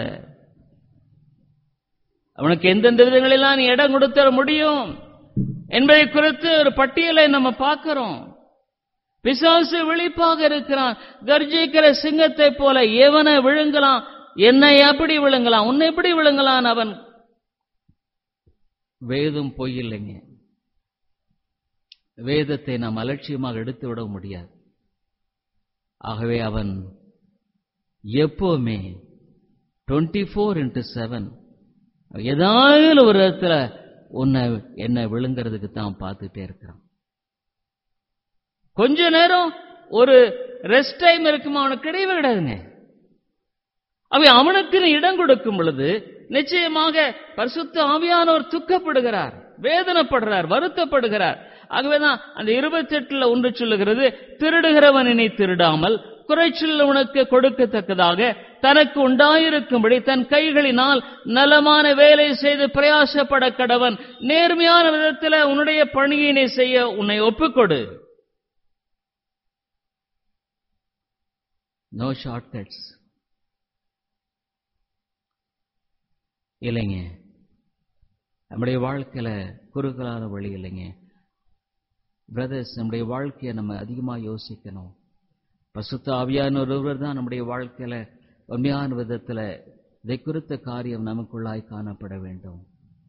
அவனுக்கு எந்தெந்த விதங்களெல்லாம் நீ இடம் கொடுத்தர முடியும் என்பதை குறித்து ஒரு பட்டியலை நம்ம பார்க்கிறோம் பிசாசு விழிப்பாக இருக்கிறான் கர்ஜிக்கிற சிங்கத்தை போல எவனை விழுங்கலாம் என்னை எப்படி விழுங்கலாம் உன்னை எப்படி விழுங்கலாம் அவன் வேதம் பொய் இல்லைங்க வேதத்தை நாம் அலட்சியமாக எடுத்து விட முடியாது ஆகவே அவன் எப்பவுமே டுவெண்ட்டி ஃபோர் இன்ட்டு செவன் ஏதாவது ஒரு இடத்துல உன்னை என்ன விழுங்கிறதுக்கு தான் பார்த்துட்டே இருக்கிறான் கொஞ்ச நேரம் ஒரு ரெஸ்ட் டைம் இருக்குமா அவனுக்கு கிடையவே கிடையாதுங்க அவன் அவனுக்கு இடம் கொடுக்கும் பொழுது நிச்சயமாக பரிசுத்த ஆவியானவர் துக்கப்படுகிறார் வேதனைப்படுறார் வருத்தப்படுகிறார் ஆகவேதான் அந்த இருபத்தி எட்டுல ஒன்று சொல்லுகிறது திருடுகிறவன் இனி திருடாமல் குறைச்சல் உனக்கு கொடுக்கத்தக்கதாக தனக்கு உண்டாயிருக்கும்படி தன் கைகளினால் நலமான வேலை செய்து பிரயாசப்பட கடவன் நேர்மையான விதத்தில் உன்னுடைய பணியினை செய்ய உன்னை ஒப்புக்கொடு நோ ஷார்ட்கட்ஸ் இல்லைங்க நம்முடைய வாழ்க்கையில குறுகலான வழி இல்லைங்க பிரதர்ஸ் நம்முடைய வாழ்க்கையை நம்ம அதிகமா யோசிக்கணும் பசுத்த ஆவியான ஒருவர் தான் நம்முடைய வாழ்க்கையில உண்மையான விதத்துல இதை குறித்த காரியம் நமக்குள்ளாய் காணப்பட வேண்டும்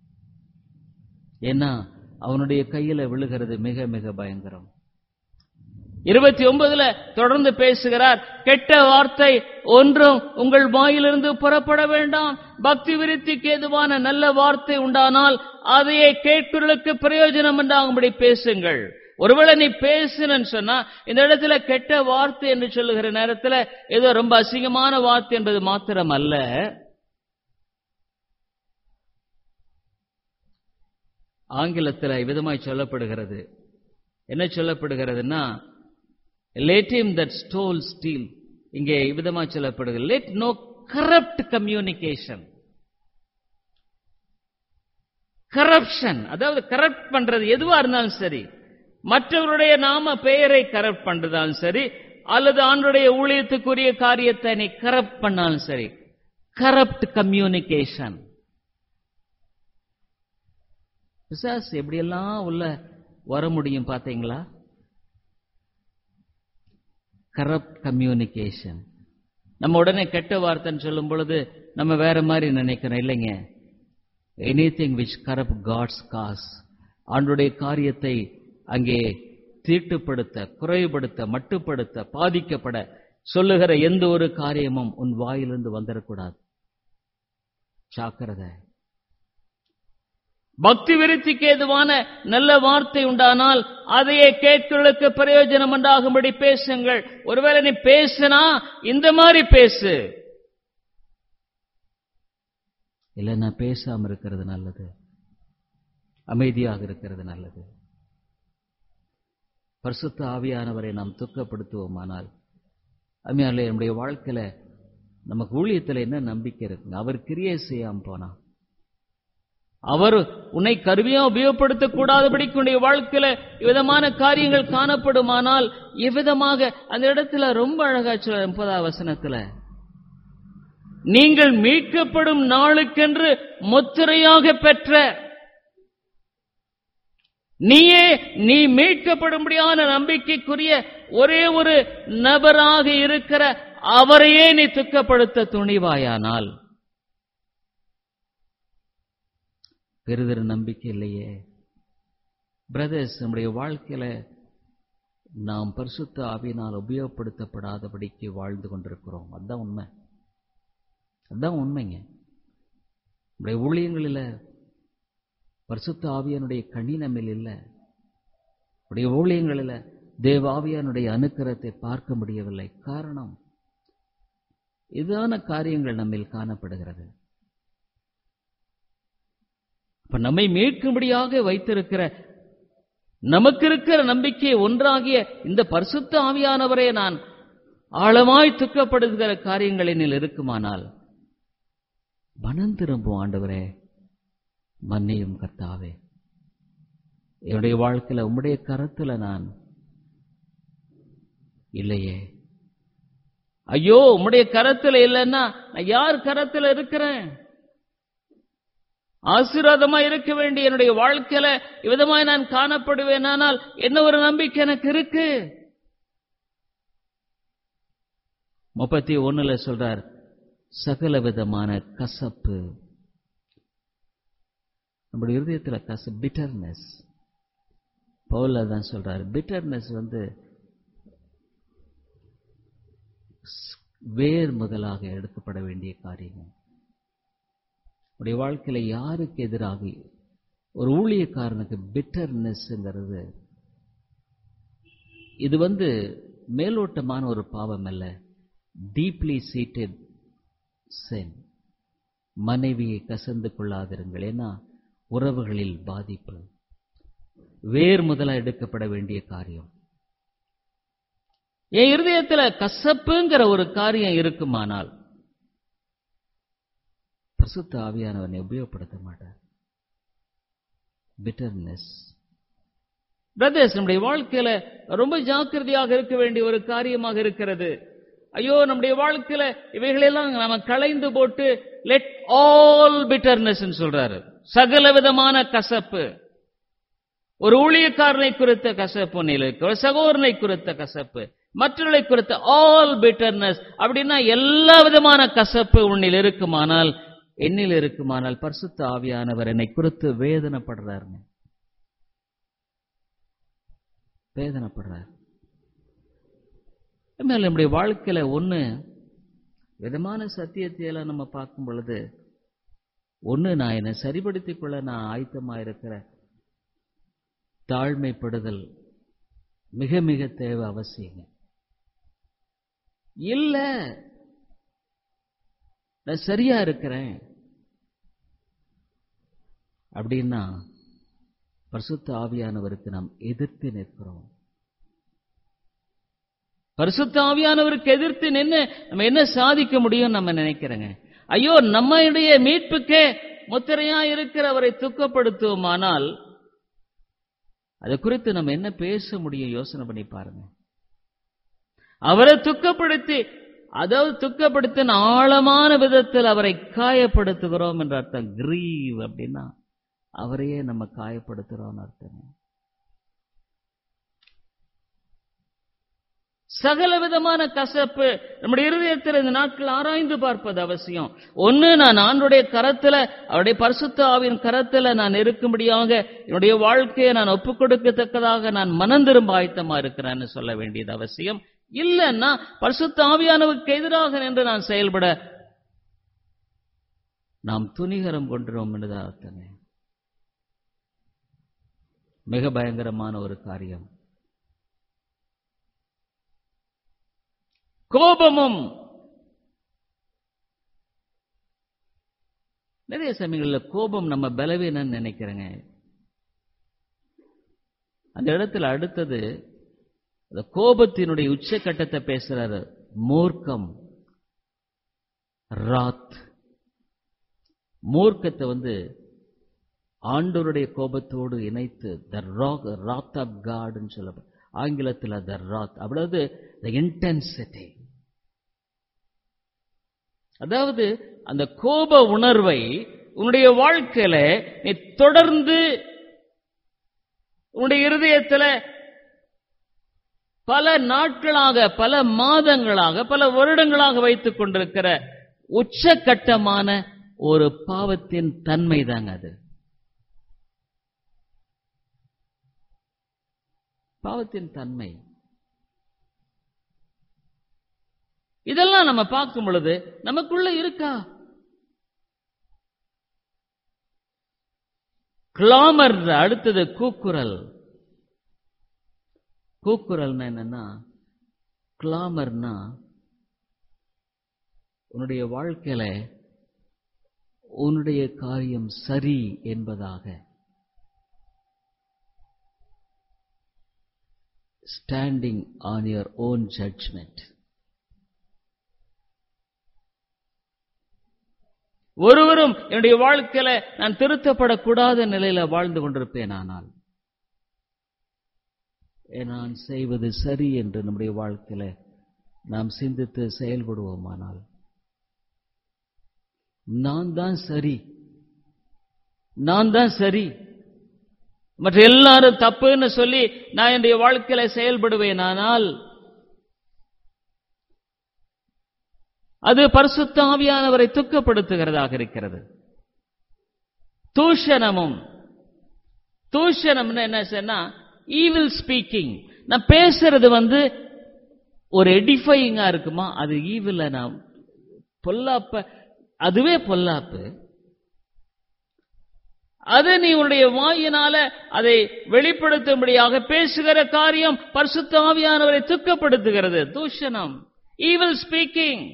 ஏன்னா அவனுடைய கையில விழுகிறது மிக மிக பயங்கரம் இருபத்தி ஒன்பதுல தொடர்ந்து பேசுகிறார் கெட்ட வார்த்தை ஒன்றும் உங்கள் வாயிலிருந்து புறப்பட வேண்டாம் பக்தி விருத்திக்கு ஏதுவான நல்ல வார்த்தை உண்டானால் அதையே கேட்கிறளுக்கு பிரயோஜனம் உண்டாகும்படி பேசுங்கள் ஒருவேளை நீ பேசுனன்னு சொன்னா இந்த இடத்துல கெட்ட வார்த்தை என்று சொல்லுகிற நேரத்துல ஏதோ ரொம்ப அசிங்கமான வார்த்தை என்பது மாத்திரம் அல்ல ஆங்கிலத்தில் விதமாய் சொல்லப்படுகிறது என்ன சொல்லப்படுகிறதுன்னா let him that stole steal இங்கே விதமா சொல்லப்படுகிறது let no corrupt communication corruption அதாவது கரப்ட் பண்றது எதுவா இருந்தாலும் சரி மற்றவருடைய நாம பெயரை கரப்ட் பண்றதாலும் சரி அல்லது ஆண்டுடைய ஊழியத்துக்குரிய காரியத்தை நீ கரப்ட் பண்ணாலும் சரி கரப்ட் கம்யூனிகேஷன் பிசாஸ் எப்படியெல்லாம் உள்ள வர முடியும் பாத்தீங்களா கரப்ட் கம்யூனிகேஷன் நம்ம உடனே கெட்ட வார்த்தைன்னு சொல்லும் பொழுது நம்ம வேற மாதிரி நினைக்கிறோம் இல்லைங்க anything which corrupt God's cause ஆண்டுடைய காரியத்தை அங்கே தீட்டுப்படுத்த குறைவுபடுத்த மட்டுப்படுத்த பாதிக்கப்பட சொல்லுகிற எந்த ஒரு காரியமும் உன் வாயிலிருந்து வந்துடக்கூடாது ஜாக்கிரதை பக்தி விருத்திக்கு ஏதுவான நல்ல வார்த்தை உண்டானால் அதையே கேட்கிறளுக்கு பிரயோஜனம் உண்டாகும்படி பேசுங்கள் ஒருவேளை நீ பேசுனா இந்த மாதிரி பேசு இல்லைன்னா பேசாம இருக்கிறது நல்லது அமைதியாக இருக்கிறது நல்லது பரிசுத்த ஆவியானவரை நாம் துக்கப்படுத்துவோமானால் அம்மையாலே நம்முடைய வாழ்க்கையில நமக்கு ஊழியத்துல என்ன நம்பிக்கை இருக்குங்க அவர் கிரியை செய்யாம போனா அவர் உன்னை கருவியா உபயோகப்படுத்தக் கூடாதபடிக்கு உன்னுடைய வாழ்க்கையில விதமான காரியங்கள் காணப்படுமானால் எவ்விதமாக அந்த இடத்துல ரொம்ப அழகா சொல்ல முப்பதாவது வசனத்துல நீங்கள் மீட்கப்படும் நாளுக்கென்று முத்திரையாக பெற்ற நீயே நீ மீட்கப்படும்படியான நம்பிக்கைக்குரிய ஒரே ஒரு நபராக இருக்கிற அவரையே நீ துக்கப்படுத்த துணிவாயானால் பெரிதொரு நம்பிக்கை இல்லையே பிரதர்ஸ் நம்முடைய வாழ்க்கையில நாம் பரிசுத்த ஆவியினால் உபயோகப்படுத்தப்படாதபடிக்கு வாழ்ந்து கொண்டிருக்கிறோம் அதுதான் உண்மை அதுதான் உண்மைங்க நம்முடைய ஊழியங்களில் பரிசுத்த ஆவியானுடைய கனி நம்மில் இல்லை நம்முடைய ஊழியங்களில் தேவ ஆவியானுடைய அனுக்கிரத்தை பார்க்க முடியவில்லை காரணம் இதான காரியங்கள் நம்மில் காணப்படுகிறது இப்ப நம்மை மீட்கும்படியாக வைத்திருக்கிற நமக்கு இருக்கிற நம்பிக்கை ஒன்றாகிய இந்த பரிசுத்த ஆவியானவரே நான் ஆழமாய் துக்கப்படுகிற காரியங்களினில் இருக்குமானால் மனம் திரும்பும் ஆண்டவரே மன்னியும் கர்த்தாவே என்னுடைய வாழ்க்கையில உம்முடைய கரத்துல நான் இல்லையே ஐயோ உம்முடைய கரத்துல இல்லைன்னா நான் யார் கரத்துல இருக்கிறேன் ஆசீர்வாதமா இருக்க வேண்டிய என்னுடைய வாழ்க்கையில இவ்விதமாய் நான் காணப்படுவேனானால் என்ன ஒரு நம்பிக்கை எனக்கு இருக்கு முப்பத்தி ஒண்ணுல சொல்றார் சகல விதமான கசப்பு நம்முடைய இருதயத்துல கச பிட்டர்னஸ் பவுல தான் சொல்றாரு பிட்டர்னஸ் வந்து வேர் முதலாக எடுக்கப்பட வேண்டிய காரியம் உடைய வாழ்க்கையில யாருக்கு எதிராக ஒரு ஊழியக்காரனுக்கு பிட்டர்னஸ்ங்கிறது இது வந்து மேலோட்டமான ஒரு பாவம் அல்ல டீப்லி சீட்டட் சென் மனைவியை கசந்து கொள்ளாதிருங்கள் ஏன்னா உறவுகளில் பாதிப்பு வேர் முதலா எடுக்கப்பட வேண்டிய காரியம் என் இருதயத்துல கசப்புங்கிற ஒரு காரியம் இருக்குமானால் பரிசுத்த ஆவியானவனை உபயோகப்படுத்த மாட்டார் பிட்டர்னஸ் பிரதர்ஸ் நம்முடைய வாழ்க்கையில ரொம்ப ஜாக்கிரதையாக இருக்க வேண்டிய ஒரு காரியமாக இருக்கிறது ஐயோ நம்முடைய வாழ்க்கையில இவைகளெல்லாம் நாம களைந்து போட்டு லெட் ஆல் பிட்டர்னஸ் சொல்றாரு சகல விதமான கசப்பு ஒரு ஊழியக்காரனை குறித்த கசப்பு உன்னில் இருக்கு ஒரு சகோதரனை குறித்த கசப்பு மற்றவர்களை குறித்த ஆல் பிட்டர்னஸ் அப்படின்னா எல்லா விதமான கசப்பு உன்னில் இருக்குமானால் என்னில் இருக்குமானால் பரிசுத்த ஆவியானவர் என்னை குறித்து வேதனைப்படுறாருங்க வேதனைப்படுறார் மேல நம்முடைய வாழ்க்கையில ஒண்ணு விதமான சத்தியத்தை எல்லாம் நம்ம பார்க்கும் பொழுது ஒண்ணு நான் என்னை சரிப்படுத்திக் கொள்ள நான் ஆயத்தமா இருக்கிற தாழ்மைப்படுதல் மிக மிக தேவை அவசியங்க இல்ல நான் சரியா இருக்கிறேன் அப்படின்னா பரிசுத்த ஆவியானவருக்கு நாம் எதிர்த்து நிற்கிறோம் பரிசுத்த ஆவியானவருக்கு எதிர்த்து நின்று நம்ம என்ன சாதிக்க முடியும் நம்ம நினைக்கிறோங்க ஐயோ நம்முடைய மீட்புக்கே முத்திரையா இருக்கிற அவரை துக்கப்படுத்துவோமானால் அது குறித்து நம்ம என்ன பேச முடியும் யோசனை பண்ணி பாருங்க அவரை துக்கப்படுத்தி அதாவது துக்கப்படுத்தின ஆழமான விதத்தில் அவரை காயப்படுத்துகிறோம் என்ற அர்த்தம் கிரீவ் அப்படின்னா அவரையே நம்ம காயப்படுத்துறோம் அர்த்தம் சகல விதமான கசப்பு நம்முடைய இருதயத்தில் இந்த நாட்கள் ஆராய்ந்து பார்ப்பது அவசியம் ஒன்னு நான் ஆண்டுடைய கரத்துல அவருடைய பரிசுத்த ஆவின் கரத்துல நான் இருக்கும்படியாக என்னுடைய வாழ்க்கையை நான் ஒப்புக் கொடுக்கத்தக்கதாக நான் மனம் திரும்ப ஆயத்தமா இருக்கிறேன்னு சொல்ல வேண்டியது அவசியம் இல்லைன்னா பரிசுத்த ஆவியானவருக்கு எதிராக நின்று நான் செயல்பட நாம் துணிகரம் கொண்டுறோம் என்றுதான் அர்த்தமே மிக பயங்கரமான ஒரு காரியம் கோபமும் நிறைய சமயங்களில் கோபம் நம்ம பலவீனன்னு நினைக்கிறேங்க அந்த இடத்துல அடுத்தது அந்த கோபத்தினுடைய உச்சக்கட்டத்தை பேசுறாரு மூர்க்கம் ராத் மூர்க்கத்தை வந்து ஆண்டவருடைய கோபத்தோடு இணைத்து த ராக் ராத் ஆஃப் காட்னு சொல்ல ஆங்கிலத்தில் த ராத் அதாவது த இன்டென்சிட்டி அதாவது அந்த கோப உணர்வை உன்னுடைய வாழ்க்கையில நீ தொடர்ந்து உன்னுடைய இருதயத்தில் பல நாட்களாக பல மாதங்களாக பல வருடங்களாக வைத்துக் கொண்டிருக்கிற உச்சகட்டமான ஒரு பாவத்தின் தன்மை தாங்க அது பாவத்தின் தன்மை இதெல்லாம் நம்ம பார்க்கும் பொழுது நமக்குள்ள இருக்கா கிளாமர் அடுத்தது கூக்குரல் கூக்குரல்னா என்னன்னா கிளாமர்னா உன்னுடைய வாழ்க்கையில உன்னுடைய காரியம் சரி என்பதாக standing on your own judgement ஒருவரும் என்னுடைய வாழ்க்கையில நான் திருத்தப்படக்கூடாத நிலையில வாழ்ந்து கொண்டிருப்பேன் ஆனால் நான் செய்வது சரி என்று நம்முடைய வாழ்க்கையில நாம் சிந்தித்து செயல்படுவோமானால் நான் தான் சரி நான் தான் சரி மற்ற எல்லாரும் தப்புன்னு சொல்லி நான் என்னுடைய வாழ்க்கையில செயல்படுவேன் ஆனால் அது பரிசுத்த ஆவியானவரை துக்கப்படுத்துகிறதாக இருக்கிறது தூஷணமும் தூஷணம்னு என்ன சொன்னா ஈவில் ஸ்பீக்கிங் நான் பேசுறது வந்து ஒரு எடிஃபையிங்கா இருக்குமா அது ஈவில் நான் பொல்லாப்ப அதுவே பொல்லாப்பு அது நீ உன்னுடைய வாயினால அதை வெளிப்படுத்தும்படியாக பேசுகிற காரியம் பரிசுத்த ஆவியானவரை துக்கப்படுத்துகிறது தூஷணம் ஈவில் ஸ்பீக்கிங்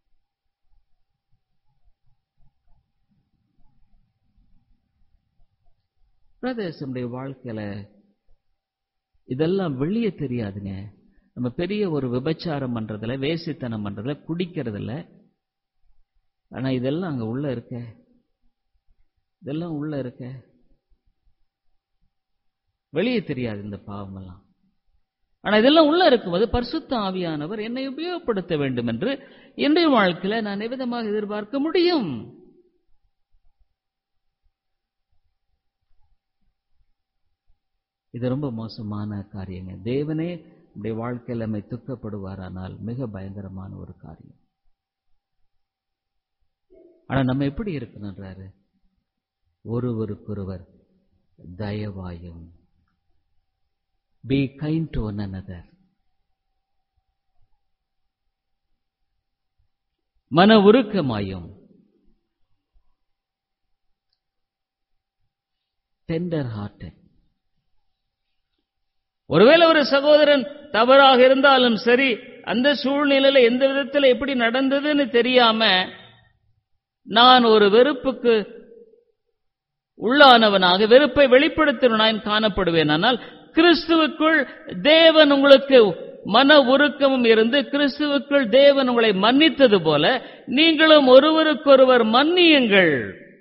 பிரதேசனுடைய வாழ்க்கையில இதெல்லாம் வெளியே தெரியாதுங்க நம்ம பெரிய ஒரு விபச்சாரம் பண்றதுல வேசித்தனம் பண்றதுல குடிக்கிறதுல ஆனா இதெல்லாம் அங்க உள்ள இருக்க இதெல்லாம் உள்ள இருக்க வெளியே தெரியாது இந்த பாவம் எல்லாம் ஆனா இதெல்லாம் உள்ள இருக்கும்போது பரிசுத்த ஆவியானவர் என்னை உபயோகப்படுத்த வேண்டும் என்று என்னுடைய வாழ்க்கையில நான் எவ்விதமாக எதிர்பார்க்க முடியும் இது ரொம்ப மோசமான காரியங்க தேவனே நம்முடைய வாழ்க்கையில் நம்மை துக்கப்படுவாரானால் மிக பயங்கரமான ஒரு காரியம் ஆனா நம்ம எப்படி இருக்கணுன்றாரு ஒருவருக்கொருவர் தயவாயும் be kind to one another மன உருக்கமாயும் டெண்டர் ஹார்ட்டட் ஒருவேளை ஒரு சகோதரன் தவறாக இருந்தாலும் சரி அந்த சூழ்நிலையில எந்த விதத்துல எப்படி நடந்ததுன்னு தெரியாம நான் ஒரு வெறுப்புக்கு உள்ளானவனாக வெறுப்பை வெளிப்படுத்தினான் காணப்படுவேன் ஆனால் கிறிஸ்துவுக்குள் தேவன் உங்களுக்கு மன உருக்கமும் இருந்து கிறிஸ்துவுக்குள் தேவன் உங்களை மன்னித்தது போல நீங்களும் ஒருவருக்கொருவர் மன்னியுங்கள்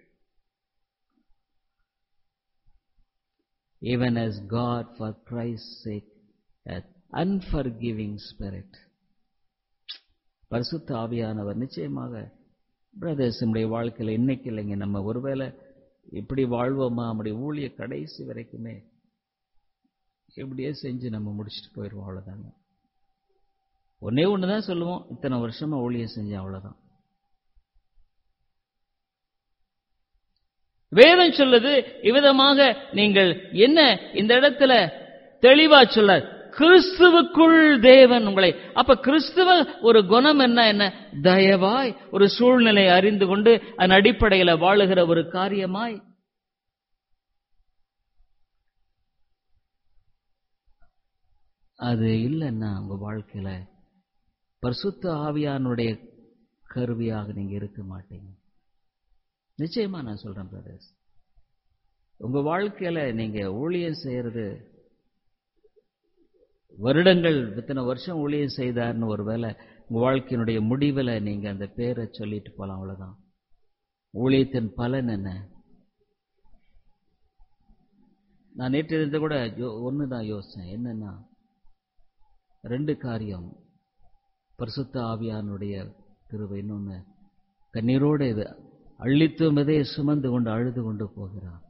even as God for Christ's sake hath unforgiving spirit. பரிசுத்த ஆவியானவர் நிச்சயமாக பிரதர்ஸ் நம்முடைய வாழ்க்கையில் இன்னைக்கு இல்லைங்க நம்ம ஒருவேளை இப்படி வாழ்வோமா நம்முடைய ஊழிய கடைசி வரைக்குமே எப்படியே செஞ்சு நம்ம முடிச்சுட்டு போயிடுவோம் அவ்வளோதாங்க ஒன்னே ஒன்று தான் சொல்லுவோம் இத்தனை வருஷமா ஊழியம் செஞ்சேன் அவ்வளோதான் வேதம் சொல்லுது இவ்விதமாக நீங்கள் என்ன இந்த இடத்துல தெளிவா சொல்ல கிறிஸ்துவுக்குள் தேவன் உங்களை அப்ப கிறிஸ்துவ ஒரு குணம் என்ன என்ன தயவாய் ஒரு சூழ்நிலை அறிந்து கொண்டு அதன் அடிப்படையில வாழுகிற ஒரு காரியமாய் அது இல்லைன்னா உங்க வாழ்க்கையில பரிசுத்த ஆவியானுடைய கருவியாக நீங்க இருக்க மாட்டீங்க நிச்சயமா நான் சொல்றேன் பிரதர்ஸ் உங்க வாழ்க்கையில நீங்க ஊழியம் செய்யறது வருடங்கள் இத்தனை வருஷம் ஊழியம் செய்தார்னு ஒருவேளை உங்க வாழ்க்கையினுடைய முடிவில் நீங்க அந்த பேரை சொல்லிட்டு போலாம் அவ்வளவுதான் ஊழியத்தின் பலன் என்ன நான் நேற்று இருந்த கூட ஒன்று தான் யோசிச்சேன் என்னன்னா ரெண்டு காரியம் பரிசுத்த ஆவியானுடைய கிருபை இன்னொன்று கண்ணீரோடு இது அள்ளித்து மிதையை சுமந்து கொண்டு அழுது கொண்டு போகிறார்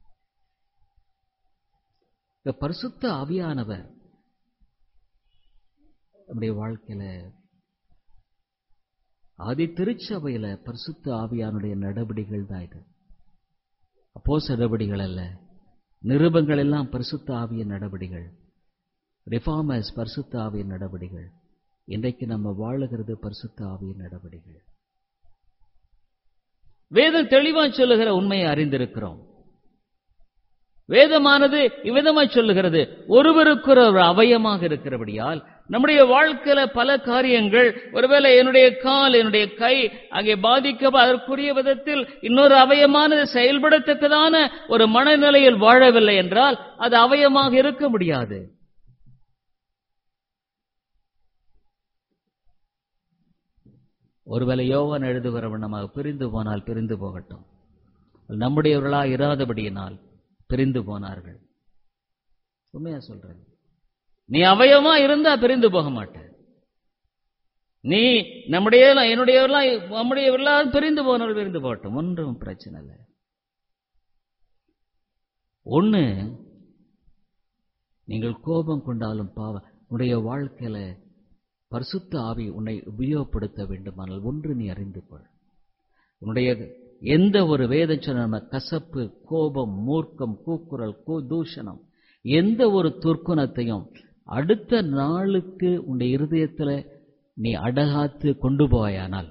இந்த பரிசுத்த ஆவியானவர் நம்முடைய வாழ்க்கையில ஆதி திருச்சபையில பரிசுத்த ஆவியானுடைய நடவடிக்கைகள் தான் இது அப்போஸ் நடவடிக்கைகள் அல்ல நிருபங்கள் எல்லாம் பரிசுத்த ஆவியின் நடவடிக்கைகள் ரிஃபார்மர்ஸ் பரிசுத்த ஆவியின் நடவடிக்கைகள் இன்றைக்கு நம்ம வாழுகிறது பரிசுத்த ஆவியின் நடவடிக்கைகள் வேதம் தெளிவா சொல்லுகிற உண்மையை அறிந்திருக்கிறோம் வேதமானது இவ்விதமாய் சொல்லுகிறது ஒருவருக்கொரு ஒரு அவயமாக இருக்கிறபடியால் நம்முடைய வாழ்க்கையில பல காரியங்கள் ஒருவேளை என்னுடைய கால் என்னுடைய கை அங்கே பாதிக்க அதற்குரிய விதத்தில் இன்னொரு அவயமானது செயல்படத்தக்கதான ஒரு மனநிலையில் வாழவில்லை என்றால் அது அவயமாக இருக்க முடியாது ஒருவேளை யோவான் எழுதுகிறவன் நம்ம பிரிந்து போனால் பிரிந்து போகட்டும் நம்முடையவர்களா இராதபடியினால் பிரிந்து போனார்கள் உண்மையா சொல்றேன் நீ அவயமா இருந்தா பிரிந்து போக மாட்ட நீ நம்முடைய என்னுடையவர்களா நம்முடையவர்களால் பிரிந்து போனவர்கள் பிரிந்து போகட்டும் ஒன்றும் பிரச்சனை இல்லை ஒண்ணு நீங்கள் கோபம் கொண்டாலும் பாவ உன்னுடைய வாழ்க்கையில பரிசுத்த ஆவி உன்னை உபயோகப்படுத்த வேண்டுமானால் ஒன்று நீ அறிந்து கொள் உன்னுடைய எந்த ஒரு வேதச்சன கசப்பு கோபம் மூர்க்கம் கூக்குரல் கூ தூஷணம் எந்த ஒரு துர்க்குணத்தையும் அடுத்த நாளுக்கு உன்னுடைய இருதயத்துல நீ அடகாத்து கொண்டு போயானால்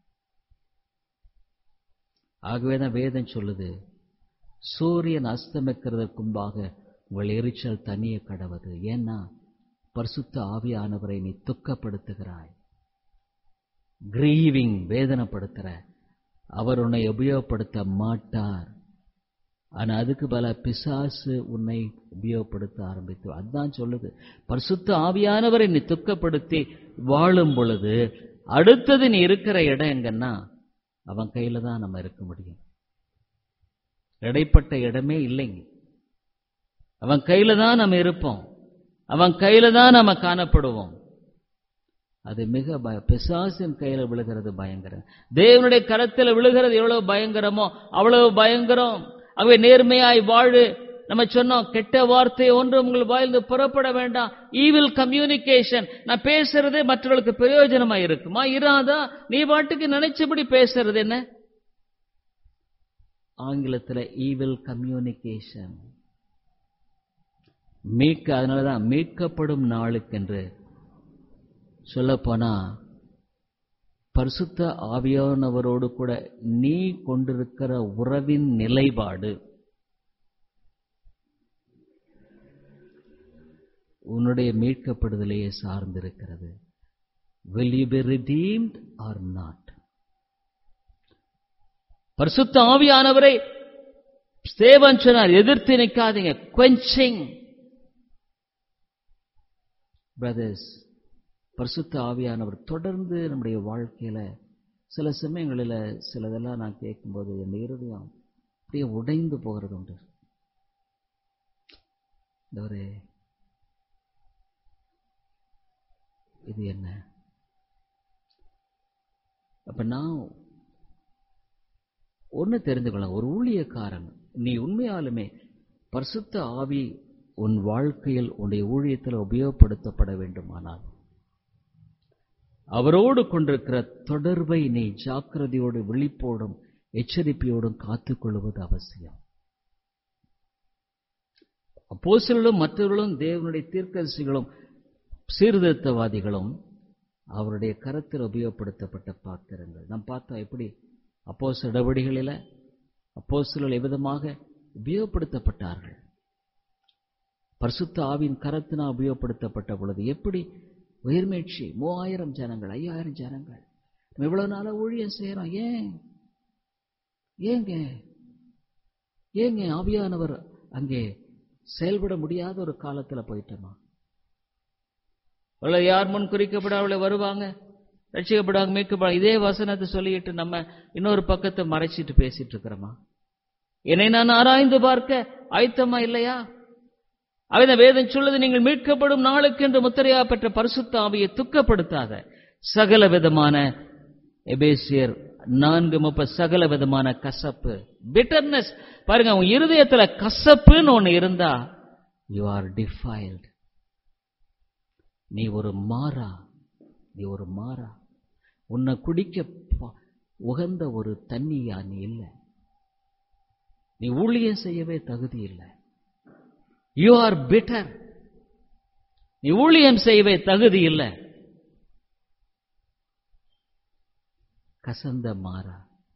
ஆகவேதான் வேதம் சொல்லுது சூரியன் அஸ்தமிக்கிறதுக்கு முன்பாக உங்கள் எரிச்சல் தனிய கடவது ஏன்னா பரிசுத்த ஆவியானவரை நீ துக்கப்படுத்துகிறாய் கிரீவிங் வேதனைப்படுத்துற அவர் உன்னை உபயோகப்படுத்த மாட்டார் ஆனா அதுக்கு பல பிசாசு உன்னை உபயோகப்படுத்த ஆரம்பித்து அதுதான் சொல்லுது பரிசுத்த ஆவியானவரை நீ துக்கப்படுத்தி வாழும் பொழுது அடுத்தது நீ இருக்கிற இடம் எங்கன்னா அவன் கையில தான் நம்ம இருக்க முடியும் இடைப்பட்ட இடமே இல்லைங்க அவன் கையில தான் நம்ம இருப்போம் அவன் கையில தான் நம்ம காணப்படுவோம் அது மிக பய பிசாசின் கையில விழுகிறது பயங்கரம் தேவனுடைய கரத்தில் விழுகிறது எவ்வளவு பயங்கரமோ அவ்வளவு பயங்கரம் அவை நேர்மையாய் வாழு நம்ம சொன்னோம் கெட்ட வார்த்தை ஒன்று உங்கள் வாயிலிருந்து புறப்பட வேண்டாம் ஈவில் கம்யூனிகேஷன் நான் பேசுறது மற்றவர்களுக்கு பிரயோஜனமா இருக்குமா இராதா நீ பாட்டுக்கு நினைச்சபடி பேசுறது என்ன ஆங்கிலத்தில் ஈவில் கம்யூனிகேஷன் மீட்க அதனாலதான் மீட்கப்படும் நாளுக்கென்று சொல்லப்போனா பரிசுத்த ஆவியானவரோடு கூட நீ கொண்டிருக்கிற உறவின் நிலைப்பாடு உன்னுடைய மீட்கப்படுதலையே சார்ந்திருக்கிறது will you be redeemed or not பரிசுத்த ஆவியானவரை ஸ்தேவன் சொன்னார் எதிர்த்து நிற்காதீங்க quenching பிரதர்ஸ் பரிசுத்த ஆவியானவர் தொடர்ந்து நம்முடைய வாழ்க்கையில சில சமயங்களில் சிலதெல்லாம் நான் கேட்கும்போது என் இருதயம் அப்படியே உடைந்து போகிறது உண்டு இந்த ஒரு இது என்ன அப்ப நான் ஒன்னு தெரிந்து கொள்ள ஒரு ஊழியக்காரன் நீ உண்மையாலுமே பரிசுத்த ஆவி உன் வாழ்க்கையில் உன்னுடைய ஊழியத்தில் உபயோகப்படுத்தப்பட வேண்டுமானால் அவரோடு கொண்டிருக்கிற தொடர்பை நீ ஜாக்கிரதையோடு விழிப்போடும் எச்சரிப்பையோடும் காத்துக்கொள்வது அவசியம் அப்போசிலும் மற்றவர்களும் தேவனுடைய தீர்க்கதரிசிகளும் சீர்திருத்தவாதிகளும் அவருடைய கரத்தில் உபயோகப்படுத்தப்பட்ட பாத்திரங்கள் நாம் பார்த்தோம் எப்படி அப்போஸ் நடவடிகளில் அப்போஸ்தலர்கள் எவ்விதமாக உபயோகப்படுத்தப்பட்டார்கள் பரிசுத்த ஆவின் கரத்தினா உபயோகப்படுத்தப்பட்ட பொழுது எப்படி உயர்மீழ்ச்சி மூவாயிரம் ஜனங்கள் ஐயாயிரம் ஜனங்கள் நம்ம இவ்வளவு நாளா ஊழியம் செய்யறோம் ஏன் ஏங்க ஏங்க ஆவியானவர் அங்கே செயல்பட முடியாத ஒரு காலத்துல போயிட்டோமா அவளை யார் முன் குறிக்கப்பட அவளை வருவாங்க ரட்சிக்கப்படுவாங்க மீட்கப்பட இதே வசனத்தை சொல்லிட்டு நம்ம இன்னொரு பக்கத்தை மறைச்சிட்டு பேசிட்டு இருக்கிறோமா என்னை நான் ஆராய்ந்து பார்க்க ஆயத்தமா இல்லையா அவன் வேதம் சொல்லுது நீங்கள் மீட்கப்படும் நாளுக்கு என்று முத்திரையா பெற்ற பரிசுத்த ஆவியை துக்கப்படுத்தாத சகல விதமான எபேசியர் நான்கு முப்பது சகல விதமான கசப்பு பிட்டர்னஸ் பாருங்க உன் இருதயத்துல கசப்புன்னு ஒண்ணு இருந்தா யூ ஆர் டிஃபைல்டு நீ ஒரு மாறா நீ ஒரு மாறா உன்னை குடிக்க ப- உகந்த ஒரு தண்ணியா நீ இல்லை நீ ஊழியம் செய்யவே தகுதி இல்லை யூ ஆர் பிட்டர் நீ ஊழியம் செய்யவே தகுதி இல்லை கசந்த மாறா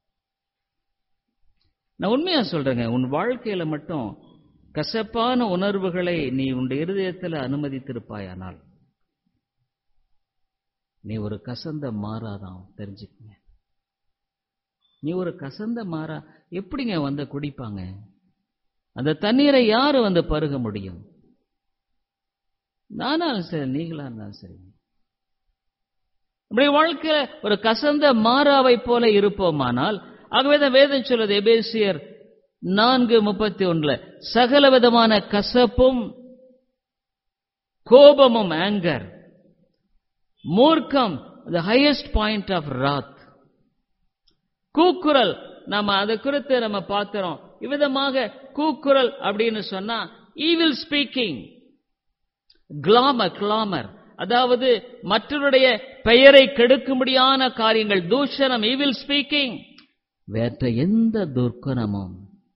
நான் உண்மையா சொல்றேங்க உன் வாழ்க்கையில மட்டும் கசப்பான உணர்வுகளை நீ உன் இருதயத்தில் அனுமதித்திருப்பாயானால் நீ ஒரு கசந்த மாறாதான் தெரிஞ்சுக்கங்க நீ ஒரு கசந்த மாறா எப்படிங்க வந்து குடிப்பாங்க அந்த தண்ணீரை யாரு வந்து பருக முடியும் நானாலும் சரி நீங்களா இருந்தாலும் சரி நம்முடைய வாழ்க்கையில ஒரு கசந்த மாறாவை போல இருப்போமானால் ஆகவே தான் வேதம் சொல்லுது எபேசியர் நான்கு முப்பத்தி ஒன்றுல சகல விதமான கசப்பும் கோபமும் ஆங்கர் மூர்க்கம் the highest point of wrath கூக்குரல் நம்ம அதை குறித்து நம்ம பார்க்கிறோம் இவ்விதமாக கூக்குரல் அப்படின்னு சொன்னா ஈவில் ஸ்பீக்கிங் கிளாமர் கிளாமர் அதாவது மற்றவருடைய பெயரை கெடுக்கும்படியான காரியங்கள் தூஷணம் ஈவில் ஸ்பீக்கிங் வேற்ற எந்த துர்க்குணமும்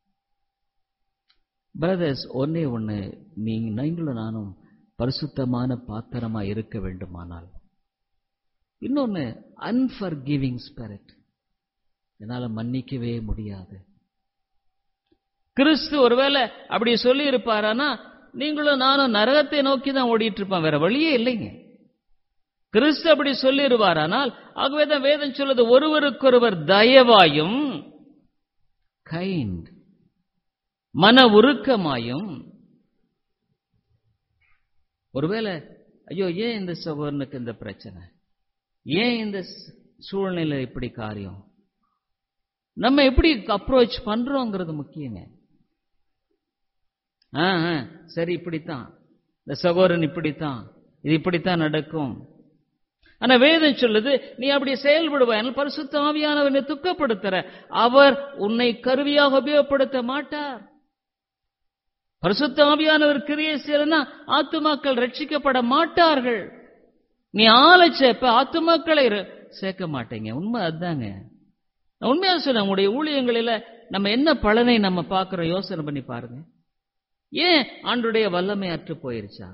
பிரதர்ஸ் ஒன்னே ஒண்ணு நீங்க நீங்களும் நானும் பரிசுத்தமான பாத்திரமா இருக்க வேண்டுமானால் இன்னொன்னு அன்ஃபர்கிவிங் ஸ்பிரிட் என்னால மன்னிக்கவே முடியாது கிறிஸ்து ஒருவேளை அப்படி சொல்லி இருப்பாரானா நீங்களும் நானும் நரகத்தை நோக்கி தான் ஓடிட்டு இருப்போம் வேற வழியே இல்லைங்க கிறிஸ்து அப்படி சொல்லிடுவாரானால் ஆகவே தான் வேதம் சொல்லுது ஒருவருக்கொருவர் தயவாயும் கைண்ட் மன உருக்கமாயும் ஒருவேளை ஐயோ ஏன் இந்த சகோதரனுக்கு இந்த பிரச்சனை ஏன் இந்த ஸ்- சூழ்நிலை இப்படி காரியம் நம்ம எப்படி அப்ரோச் பண்றோங்கிறது முக்கியங்க ஆ, ஆ, சரி இப்படித்தான் இந்த சகோதரன் இப்படித்தான் இது இப்படித்தான் நடக்கும் ஆனா வேதம் சொல்லுது நீ அப்படி செயல்படுவாய் பரிசுத்த ஆவியானவனை துக்கப்படுத்துற அவர் உன்னை கருவியாக உபயோகப்படுத்த மாட்டார் பரிசுத்த ஆவியானவர் கிரியை செய்யலன்னா ஆத்துமாக்கள் ரட்சிக்கப்பட மாட்டார்கள் நீ ஆளை சேர்ப்ப ஆத்துமாக்களை ர- சேர்க்க மாட்டீங்க உண்மை அதுதாங்க நான் உண்மையா சொல்ல உங்களுடைய ஊழியங்களில நம்ம என்ன பலனை நம்ம பார்க்கிறோம் யோசனை பண்ணி பாருங்க ஏன் ஆண்டுடைய வல்லமை அற்று போயிருச்சா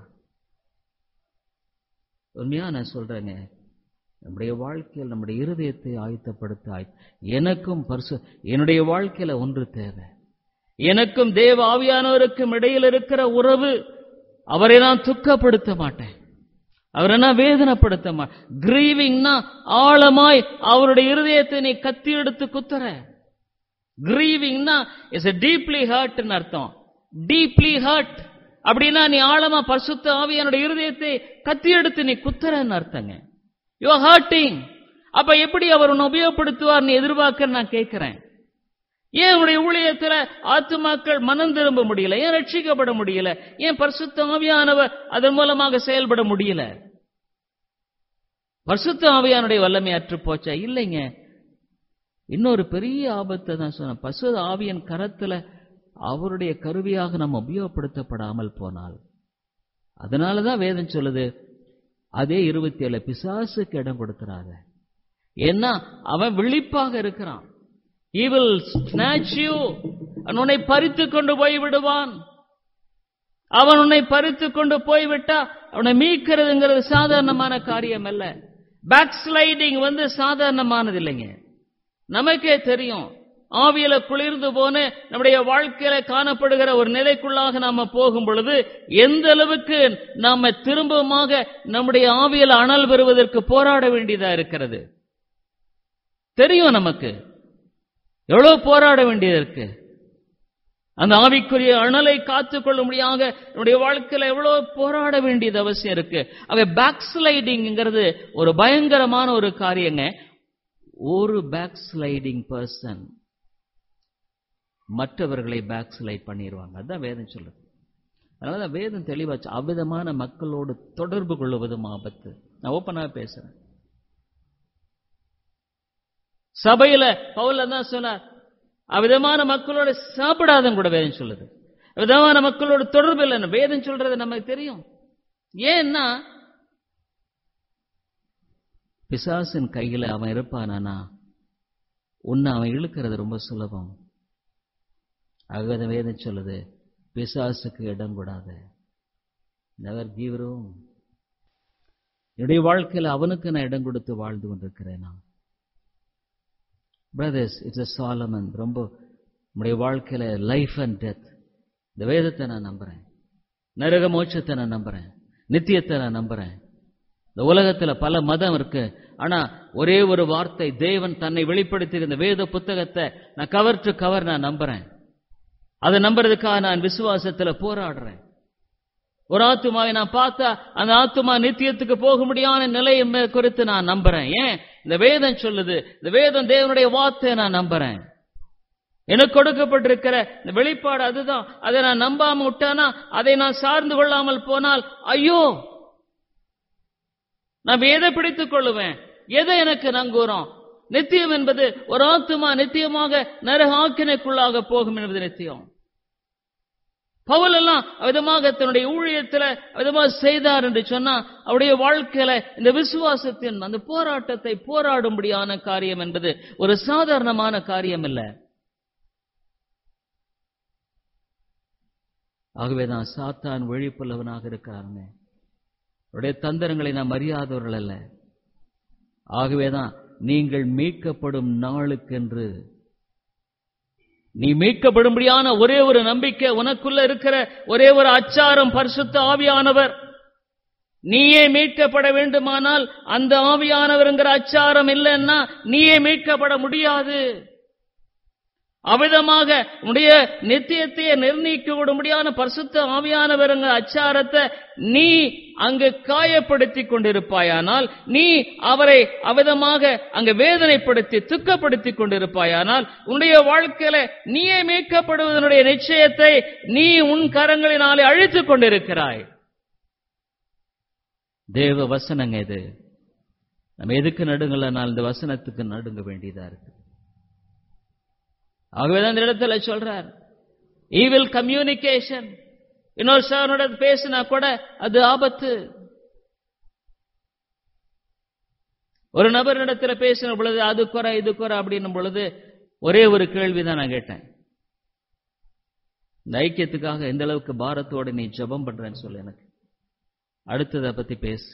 உண்மையா நான் சொல்றேங்க நம்முடைய வாழ்க்கையில் நம்முடைய இருதயத்தை ஆயத்தப்படுத்த ஆய் எனக்கும் பரிசு என்னுடைய வாழ்க்கையில ஒன்று தேவை எனக்கும் தேவ ஆவியானவருக்கும் இடையில் இருக்கிற உறவு அவரை நான் துக்கப்படுத்த மாட்டேன் அவரை நான் வேதனைப்படுத்த மாட்டேன் கிரீவிங்னா ஆழமாய் அவருடைய இருதயத்தை நீ கத்தி எடுத்து குத்துற கிரீவிங்னா இஸ் a டீப்லி ஹர்ட்னு அர்த்தம் டீப்லி ஹர்ட் அப்படின்னா நீ ஆழமா பரிசுத்த ஆவியானுடைய இருதயத்தை கத்தி எடுத்து நீ குத்துறன்னு அர்த்தங்க யூ ஆர் ஹர்ட்டிங் அப்ப எப்படி அவர் உன்னை உபயோகப்படுத்துவார் நீ எதிர்பார்க்க நான் கேட்கிறேன் ஏன் உன்னுடைய ஊழியத்துல ஆத்துமாக்கள் மனம் திரும்ப முடியல ஏன் ரட்சிக்கப்பட முடியல ஏன் பரிசுத்த ஆவியானவர் அதன் மூலமாக செயல்பட முடியல பரிசுத்த ஆவியானுடைய வல்லமை அற்று போச்சா இல்லைங்க இன்னொரு பெரிய ஆபத்தை தான் சொன்ன பசு ஆவியன் கரத்துல அவருடைய கருவியாக நம்ம உபயோகப்படுத்தப்படாமல் போனால் அதனாலதான் வேதம் சொல்லுது அதே இருபத்தி ஏழு பிசாசுக்கு இடம் கொடுக்கிறாங்க ஏன்னா அவன் விழிப்பாக இருக்கிறான் he will snatch you அவன் உன்னை பறித்து கொண்டு போய் விடுவான் அவன் உன்னை பறித்து கொண்டு போய்விட்டா அவனை மீட்கிறதுங்கிறது சாதாரணமான காரியம் அல்ல பேக் ஸ்லைடிங் வந்து சாதாரணமானது இல்லைங்க நமக்கே தெரியும் ஆவியில குளிர்ந்து போன நம்முடைய வாழ்க்கையில காணப்படுகிற ஒரு நிலைக்குள்ளாக நாம போகும் பொழுது எந்த அளவுக்கு நாம திரும்பமாக நம்முடைய ஆவியில அனல் பெறுவதற்கு போராட வேண்டியதா இருக்கிறது தெரியும் நமக்கு எவ்வளவு போராட வேண்டியது இருக்கு அந்த ஆவிக்குரிய அனலை காத்துக்கொள்ளும்படியாக நம்முடைய வாழ்க்கையில எவ்வளவு போராட வேண்டியது அவசியம் இருக்கு அவை பேக் ஸ்லைடிங்கிறது ஒரு பயங்கரமான ஒரு காரியங்க ஒரு பேக் ஸ்லைடிங் பர்சன் மற்றவர்களை பேக் ஸ்லைட் பண்ணிடுவாங்க அதுதான் வேதம் சொல்லுது அதனால வேதம் தெளிவாச்சு அவ்விதமான மக்களோடு தொடர்பு கொள்வதும் ஆபத்து நான் ஓப்பனா பேசுறேன் சபையில பவுல தான் சொன்னார் அவ்விதமான மக்களோட சாப்பிடாதன்னு கூட வேதம் சொல்லுது விதமான மக்களோட தொடர்பு இல்லைன்னு வேதம் சொல்றது நமக்கு தெரியும் ஏன்னா பிசாசின் கையில அவன் இருப்பானா உன்னை அவன் இழுக்கிறது ரொம்ப சுலபம் ஆகவே வேதம் சொல்லுது பிசாசுக்கு இடம் கூடாது நெவர் கிவ் ரூம் என்னுடைய வாழ்க்கையில் அவனுக்கு நான் இடம் கொடுத்து வாழ்ந்து கொண்டிருக்கிறேன் நான் பிரதர்ஸ் இட்ஸ் அ சாலமன் ரொம்ப நம்முடைய வாழ்க்கையில லைஃப் அண்ட் டெத் இந்த வேதத்தை நான் நம்புறேன் நரக மோட்சத்தை நான் நம்புறேன் நித்தியத்தை நான் நம்புறேன் இந்த உலகத்துல பல மதம் இருக்கு ஆனா ஒரே ஒரு வார்த்தை தேவன் தன்னை வெளிப்படுத்தி இந்த வேத புத்தகத்தை நான் கவர் டு கவர் நான் நம்புறேன் அதை நம்புறதுக்காக நான் விசுவாசத்துல போராடுறேன் ஒரு ஆத்துமாவை நான் பார்த்தா அந்த ஆத்துமா நித்தியத்துக்கு போக முடியாத நிலையை குறித்து நான் நம்புறேன் ஏன் இந்த வேதம் சொல்லுது இந்த வேதம் தேவனுடைய வார்த்தையை நான் நம்புறேன் எனக்கு கொடுக்கப்பட்டிருக்கிற இந்த வெளிப்பாடு அதுதான் அதை நான் நம்பாம விட்டானா அதை நான் சார்ந்து கொள்ளாமல் போனால் ஐயோ நான் எதை பிடித்துக் கொள்ளுவேன் எதை எனக்கு நங்கூரம் நித்தியம் என்பது ஒரு ஆத்துமா நித்தியமாக நரக ஆக்கினைக்குள்ளாக போகும் என்பது நித்தியம் பவுல் எல்லாம் விதமாக தன்னுடைய ஊழியத்துல விதமாக செய்தார் என்று சொன்னா அவருடைய வாழ்க்கையில இந்த விசுவாசத்தின் அந்த போராட்டத்தை போராடும்படியான காரியம் என்பது ஒரு சாதாரணமான காரியம் இல்லை ஆகவேதான் சாத்தான் விழிப்புள்ளவனாக இருக்கிறாருன்னு அவருடைய தந்திரங்களை நாம் அறியாதவர்கள் அல்ல ஆகவேதான் நீங்கள் மீட்கப்படும் நாளுக்கென்று நீ மீட்கப்படும்படியான ஒரே ஒரு நம்பிக்கை உனக்குள்ள இருக்கிற ஒரே ஒரு அச்சாரம் பரிசுத்த ஆவியானவர் நீயே மீட்கப்பட வேண்டுமானால் அந்த ஆவியானவர்ங்கிற அச்சாரம் இல்லைன்னா நீயே மீட்கப்பட முடியாது அவ்விதமாக உடைய நித்தியத்தையே நிர்ணயிக்க விடும்படியான பரிசுத்த ஆவியானவருங்க அச்சாரத்தை நீ அங்கு காயப்படுத்தி கொண்டிருப்பாயானால் நீ அவரை அவிதமாக அங்கு வேதனைப்படுத்தி துக்கப்படுத்தி கொண்டிருப்பாயானால் உன்னுடைய வாழ்க்கையில நீயே மீட்கப்படுவதனுடைய நிச்சயத்தை நீ உன் கரங்களினாலே அழித்துக் கொண்டிருக்கிறாய் தேவ வசனங்க இது நம்ம எதுக்கு நடுங்கலனால் இந்த வசனத்துக்கு நடுங்க வேண்டியதா இருக்கு ஆகவேதான் இந்த இடத்துல சொல்றார் ஈவில் கம்யூனிகேஷன் இன்னொரு சாரனோட பேசினா கூட அது ஆபத்து ஒரு நபரிடத்துல பேசின பொழுது அது குறை இது குறை அப்படின்னும் பொழுது ஒரே ஒரு கேள்விதான் நான் கேட்டேன் இந்த ஐக்கியத்துக்காக எந்த அளவுக்கு பாரத்தோட நீ ஜபம் பண்றேன்னு சொல்லு எனக்கு அடுத்ததை பத்தி பேசு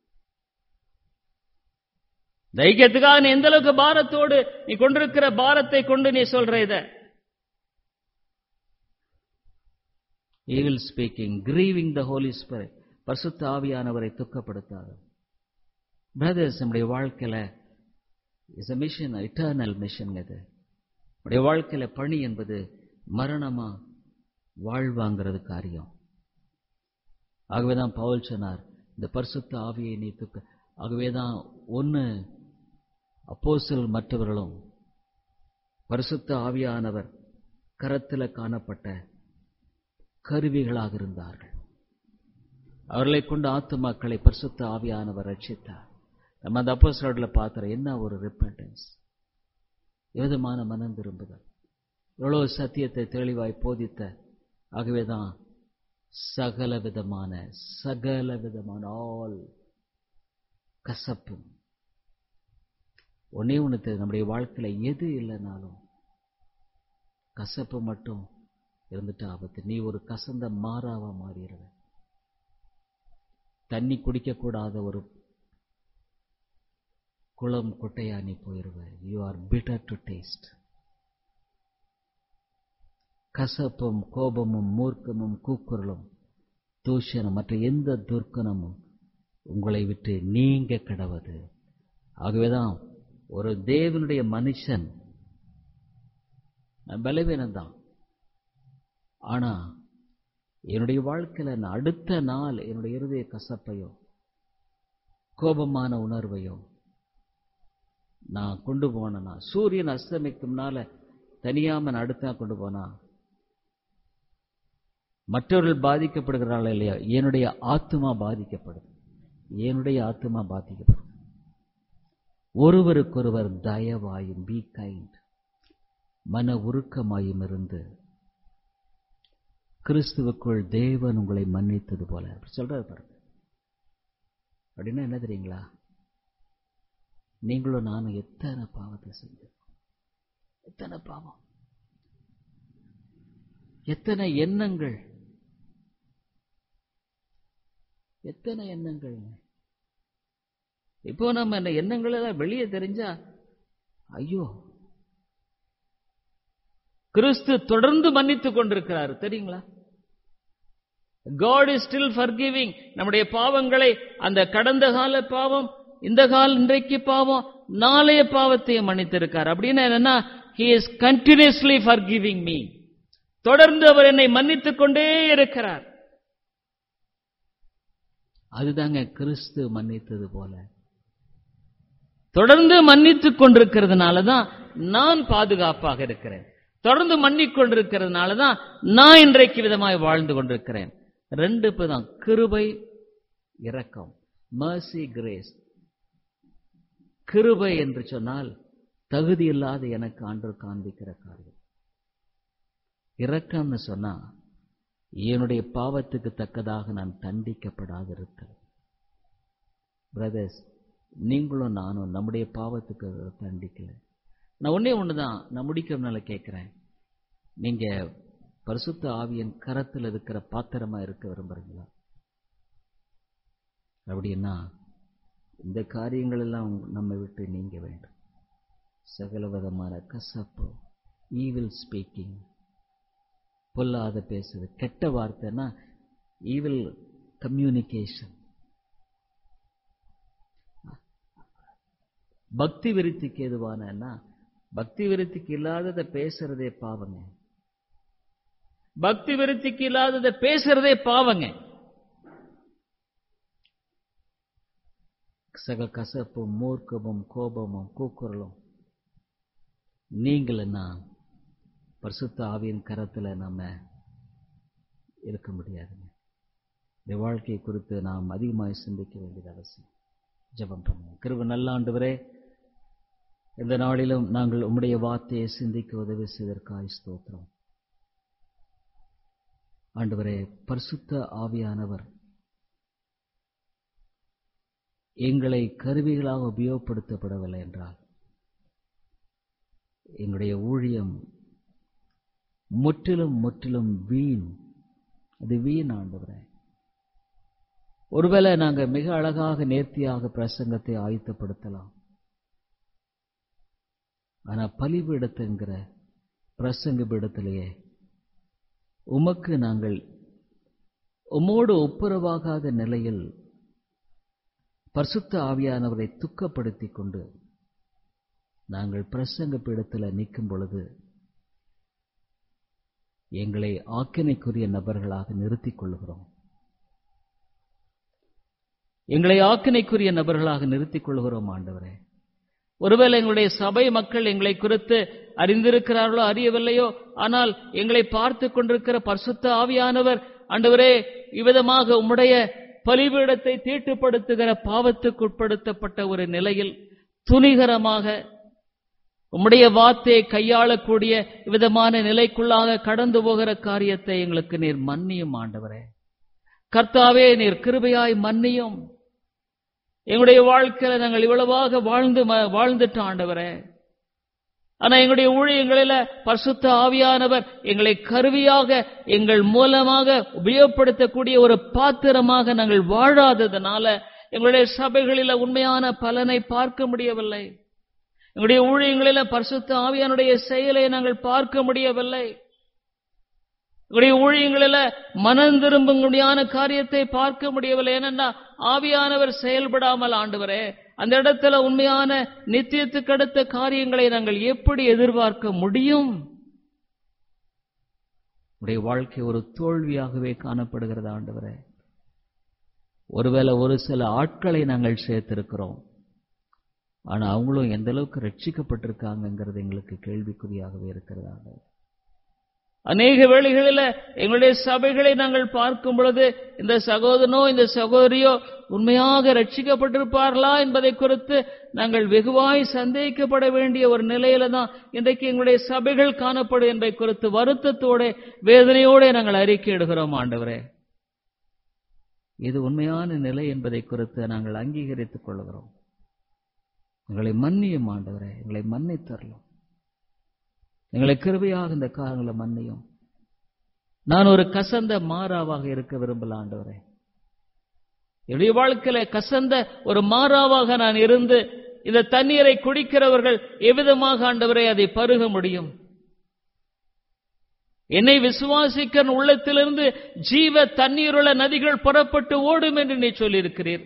இந்த ஐக்கியத்துக்காக நீ எந்த அளவுக்கு பாரத்தோடு நீ கொண்டிருக்கிற பாரத்தை கொண்டு நீ சொல்ற இத evil speaking grieving the Holy Spirit பரிசுத்த ஆவியானவரை துக்கப்படுத்தாது பிரதர்ஸ் நம்முடைய வாழ்க்கையில is a mission eternal mission இது நம்முடைய வாழ்க்கையில பணி என்பது மரணமா வாழ்வாங்கிறது காரியம் ஆகவேதான் பவுல் சொன்னார் இந்த பரிசுத்த ஆவியை நீ துக்க ஆகவேதான் ஒன்னு அப்போசல் மற்றவர்களும் பரிசுத்த ஆவியானவர் கரத்தில் காணப்பட்ட கருவிகளாக இருந்தார்கள் அவர்களை கொண்டு ஆத்துமாக்களை பரிசுத்த ஆவியானவர் ரட்சித்தார் நம்ம அந்த அப்போசலோட பார்த்துற என்ன ஒரு ரிப்பன்டன்ஸ் விதமான மனம் திரும்புதல் எவ்வளவு சத்தியத்தை தெளிவாய் போதித்த ஆகவேதான் சகல விதமான சகல விதமான ஆல் கசப்பும் ஒன்னே ஒன்று நம்முடைய வாழ்க்கையில எது இல்லைனாலும் கசப்பு மட்டும் இருந்துட்டு ஆபத்து நீ ஒரு கசந்த மாறாவா மாறிடுவ தண்ணி குடிக்கக்கூடாத ஒரு குளம் குட்டையா நீ போயிருவ you are bitter to taste கசப்பும் கோபமும் மூர்க்கமும் கூக்குரலும் தூஷணம் மற்ற எந்த துர்க்கணமும் உங்களை விட்டு நீங்க கிடவது ஆகவேதான் ஒரு தேவனுடைய மனுஷன் பலவீனம் தான் ஆனா என்னுடைய வாழ்க்கையில நான் அடுத்த நாள் என்னுடைய இருதய கசப்பையோ கோபமான உணர்வையோ நான் கொண்டு போனேனா சூரியன் அஸ்தமிக்கும்னால தனியாம நான் அடுத்த நாள் கொண்டு போனா மற்றவர்கள் பாதிக்கப்படுகிறார்கள் இல்லையா என்னுடைய ஆத்மா பாதிக்கப்படுது என்னுடைய ஆத்மா பாதிக்கப்படும் ஒருவருக்கொருவர் தயவாயும் பி கைண்ட் மன உருக்கமாயும் இருந்து கிறிஸ்துவுக்குள் தேவன் உங்களை மன்னித்தது போல அப்படி சொல்றாரு பாருங்க அப்படின்னா என்ன தெரியுங்களா நீங்களும் நானும் எத்தனை பாவத்தை செஞ்சோம் எத்தனை பாவம் எத்தனை எண்ணங்கள் எத்தனை எண்ணங்கள் இப்போ நம்ம இந்த எண்ணங்கள் எல்லாம் வெளியே தெரிஞ்சா ஐயோ கிறிஸ்து தொடர்ந்து மன்னித்துக் கொண்டிருக்கிறார் தெரியுங்களா காட் இஸ் ஸ்டில் ஃபர்கிவிங் நம்முடைய பாவங்களை அந்த கடந்த கால பாவம் இந்த கால இன்றைக்கு பாவம் நாளைய பாவத்தையும் மன்னித்திருக்கார் அப்படின்னு என்னன்னா he is continuously forgiving me தொடர்ந்து அவர் என்னை மன்னித்துக் கொண்டே இருக்கிறார் அதுதாங்க கிறிஸ்து மன்னித்தது போல தொடர்ந்து மன்னித்துக் கொண்டிருக்கிறதுனால தான் நான் பாதுகாப்பாக இருக்கிறேன் தொடர்ந்து மன்னிக் கொண்டிருக்கிறதுனால தான் நான் இன்றைக்கு விதமாய் வாழ்ந்து கொண்டிருக்கிறேன் ரெண்டு தான் கிருபை இரக்கம் மர்சி கிரேஸ் கிருபை என்று சொன்னால் தகுதி இல்லாத எனக்கு ஆண்டு காண்பிக்கிற காரியம் இரக்கம்னு சொன்னா என்னுடைய பாவத்துக்கு தக்கதாக நான் தண்டிக்கப்படாதிருக்கிறேன் பிரதர்ஸ் நீங்களும் நானும் நம்முடைய பாவத்துக்கு தண்டிக்கல நான் ஒன்னே ஒண்ணுதான் நான் முடிக்கிறதுனால கேட்கிறேன் நீங்க பரிசுத்த ஆவியன் கரத்தில் இருக்கிற பாத்திரமா இருக்க விரும்புறீங்களா அப்படின்னா இந்த காரியங்கள் எல்லாம் நம்ம விட்டு நீங்க வேண்டும் சகல விதமான கசப்பு ஈவில் ஸ்பீக்கிங் பொல்லாத பேசுது கெட்ட வார்த்தைன்னா ஈவில் கம்யூனிகேஷன் பக்தி விருத்திக்கு எதுவானா பக்தி விருத்திக்கு இல்லாததை பேசுறதே பாவங்க பக்தி விருத்திக்கு இல்லாததை பேசுறதே பாவங்க சக கசப்பும் மூர்க்கமும் கோபமும் கூக்குரலும் நீங்களா பரிசுத்த ஆவியின் கரத்துல நம்ம இருக்க முடியாதுங்க இந்த வாழ்க்கை குறித்து நாம் அதிகமாக சிந்திக்க வேண்டியது அவசியம் ஜபம் பண்ணுவோம் கிருப நல்லாண்டுவரே இந்த நாளிலும் நாங்கள் உம்முடைய வார்த்தையை சிந்திக்க உதவி செய்தற்காய் ஸ்தோத்திரம் ஆண்டவரே பரிசுத்த ஆவியானவர் எங்களை கருவிகளாக உபயோகப்படுத்தப்படவில்லை என்றால் எங்களுடைய ஊழியம் முற்றிலும் முற்றிலும் வீண் அது வீண் ஆண்டவரே ஒருவேளை நாங்க மிக அழகாக நேர்த்தியாக பிரசங்கத்தை ஆயத்தப்படுத்தலாம் ஆனா பலிபீடத்துங்கிற பிரசங்க பீடத்திலேயே உமக்கு நாங்கள் உம்மோடு ஒப்புரவாகாத நிலையில் பரிசுத்த ஆவியானவரை துக்கப்படுத்தி கொண்டு நாங்கள் பிரசங்க பீடத்தில் நிற்கும் பொழுது எங்களை ஆக்கினைக்குரிய நபர்களாக நிறுத்திக் கொள்கிறோம் எங்களை ஆக்கினைக்குரிய நபர்களாக நிறுத்திக் கொள்கிறோம் ஆண்டவரே ஒருவேளை எங்களுடைய சபை மக்கள் எங்களை குறித்து அறிந்திருக்கிறார்களோ அறியவில்லையோ ஆனால் எங்களை பார்த்து கொண்டிருக்கிற பரிசுத்த ஆவியானவர் ஆண்டவரே இவ்விதமாக உம்முடைய பலிபீடத்தை தீட்டுப்படுத்துகிற பாவத்துக்கு உட்படுத்தப்பட்ட ஒரு நிலையில் துணிகரமாக உம்முடைய வார்த்தையை கையாளக்கூடிய விதமான நிலைக்குள்ளாக கடந்து போகிற காரியத்தை எங்களுக்கு நீர் மன்னியும் ஆண்டவரே கர்த்தாவே நீர் கிருபையாய் மன்னியும் எங்களுடைய வாழ்க்கையில நாங்கள் இவ்வளவாக வாழ்ந்து வாழ்ந்துட்டோம் ஆண்டவரே ஆனா எங்களுடைய ஊழியங்களில பரிசுத்த ஆவியானவர் எங்களை கருவியாக எங்கள் மூலமாக உபயோகப்படுத்தக்கூடிய ஒரு பாத்திரமாக நாங்கள் வாழாததுனால எங்களுடைய சபைகளில உண்மையான பலனை பார்க்க முடியவில்லை எங்களுடைய ஊழியங்களில பரிசுத்த ஆவியானுடைய செயலை நாங்கள் பார்க்க முடியவில்லை எங்களுடைய ஊழியங்களில மனம் திரும்பும்படியான காரியத்தை பார்க்க முடியவில்லை ஏனென்னா ஆவியானவர் செயல்படாமல் ஆண்டவரே அந்த இடத்துல உண்மையான நித்தியத்துக்கு அடுத்த காரியங்களை நாங்கள் எப்படி எதிர்பார்க்க முடியும் உடைய வாழ்க்கை ஒரு தோல்வியாகவே காணப்படுகிறது ஆண்டவரே ஒருவேளை ஒரு சில ஆட்களை நாங்கள் சேர்த்திருக்கிறோம் ஆனா அவங்களும் எந்த அளவுக்கு ரட்சிக்கப்பட்டிருக்காங்கங்கிறது எங்களுக்கு கேள்விக்குறியாகவே இருக்கிறதாக அநேக வேளைகளில் எங்களுடைய சபைகளை நாங்கள் பார்க்கும் பொழுது இந்த சகோதரனோ இந்த சகோதரியோ உண்மையாக ரட்சிக்கப்பட்டிருப்பார்களா என்பதை குறித்து நாங்கள் வெகுவாய் சந்தேகிக்கப்பட வேண்டிய ஒரு நிலையில தான் இன்றைக்கு எங்களுடைய சபைகள் காணப்படும் என்பதை குறித்து வருத்தத்தோட வேதனையோட நாங்கள் அறிக்கையிடுகிறோம் ஆண்டவரே இது உண்மையான நிலை என்பதை குறித்து நாங்கள் அங்கீகரித்துக் கொள்கிறோம் எங்களை மன்னியும் ஆண்டவரே எங்களை மன்னித்தரலாம் எங்களை கிருபையாக இந்த காலங்களை மன்னியும் நான் ஒரு கசந்த மாறாவாக இருக்க விரும்பல ஆண்டவரே என்னுடைய வாழ்க்கையில கசந்த ஒரு மாறாவாக நான் இருந்து இந்த தண்ணீரை குடிக்கிறவர்கள் எவ்விதமாக ஆண்டவரை அதை பருக முடியும் என்னை விசுவாசிக்க உள்ளத்திலிருந்து ஜீவ தண்ணீருள்ள நதிகள் புறப்பட்டு ஓடும் என்று நீ சொல்லியிருக்கிறீர்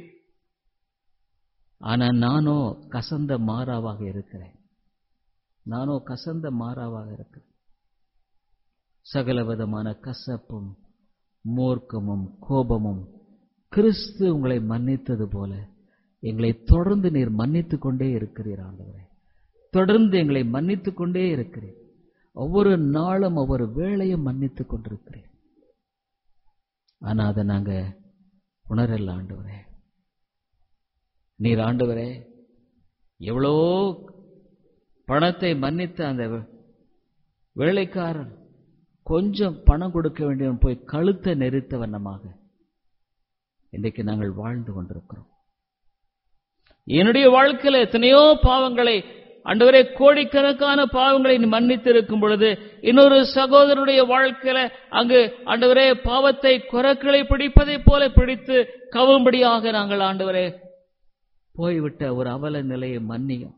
ஆனா நானோ கசந்த மாறாவாக இருக்கிறேன் நானோ கசந்த மாறாவாக இருக்கிறேன் சகல விதமான கசப்பும் மூர்க்கமும் கோபமும் கிறிஸ்து உங்களை மன்னித்தது போல எங்களை தொடர்ந்து நீர் மன்னித்துக் கொண்டே இருக்கிறீர் ஆண்டவரே தொடர்ந்து எங்களை மன்னித்துக் கொண்டே இருக்கிறீர் ஒவ்வொரு நாளும் ஒவ்வொரு வேளையும் மன்னித்துக் கொண்டிருக்கிறேன் ஆனா அதை நாங்க உணரல ஆண்டவரே நீர் ஆண்டவரே எவ்வளோ பணத்தை மன்னித்த அந்த வேலைக்காரன் கொஞ்சம் பணம் கொடுக்க வேண்டியவன் போய் கழுத்தை நெரித்த வண்ணமாக இன்றைக்கு நாங்கள் வாழ்ந்து கொண்டிருக்கிறோம் என்னுடைய வாழ்க்கையில எத்தனையோ பாவங்களை அண்டவரே கோடிக்கணக்கான பாவங்களை நீ மன்னித்து இருக்கும் பொழுது இன்னொரு சகோதரனுடைய வாழ்க்கையில அங்கு ஆண்டவரே பாவத்தை குரக்களை பிடிப்பதைப் போல பிடித்து கவும்படியாக நாங்கள் ஆண்டவரே போய்விட்ட ஒரு அவல நிலையை மன்னியும்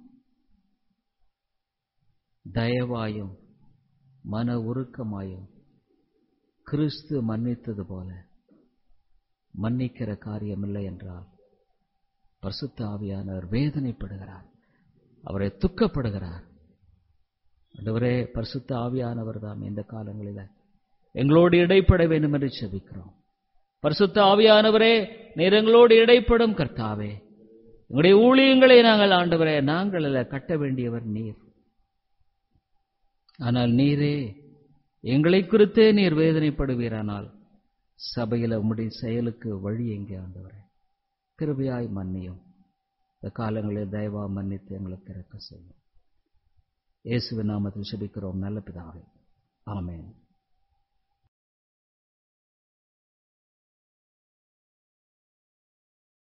தயவாயும் மன உருக்கமாயும் கிறிஸ்து மன்னித்தது போல மன்னிக்கிற காரியமில்லை என்றால் பரிசுத்த ஆவியானவர் வேதனைப்படுகிறார் அவரை துக்கப்படுகிறார் ஆண்டவரே பரிசுத்த ஆவியானவர் தான் இந்த காலங்களில் எங்களோடு இடைப்பட வேண்டும் என்று செபிக்கிறோம் பரிசுத்த ஆவியானவரே நீர் எங்களோடு இடைப்படும் கர்த்தாவே எங்களுடைய ஊழியங்களை நாங்கள் ஆண்டவரே நாங்கள் அல்ல கட்ட வேண்டியவர் நீர் ஆனால் நீரே எங்களை குறித்தே நீர் வேதனைப்படுவீரானால் சபையில் உம்முடைய செயலுக்கு வழி எங்கே ஆண்டவரே கிருபையாய் மன்னியும் இந்த காலங்களில் தயவா மன்னித்து எங்களுக்கு இறக்க செய்யும் இயேசுவின் நாமத்தில் செபிக்கிறோம் நல்ல பிதாவே ஆமென்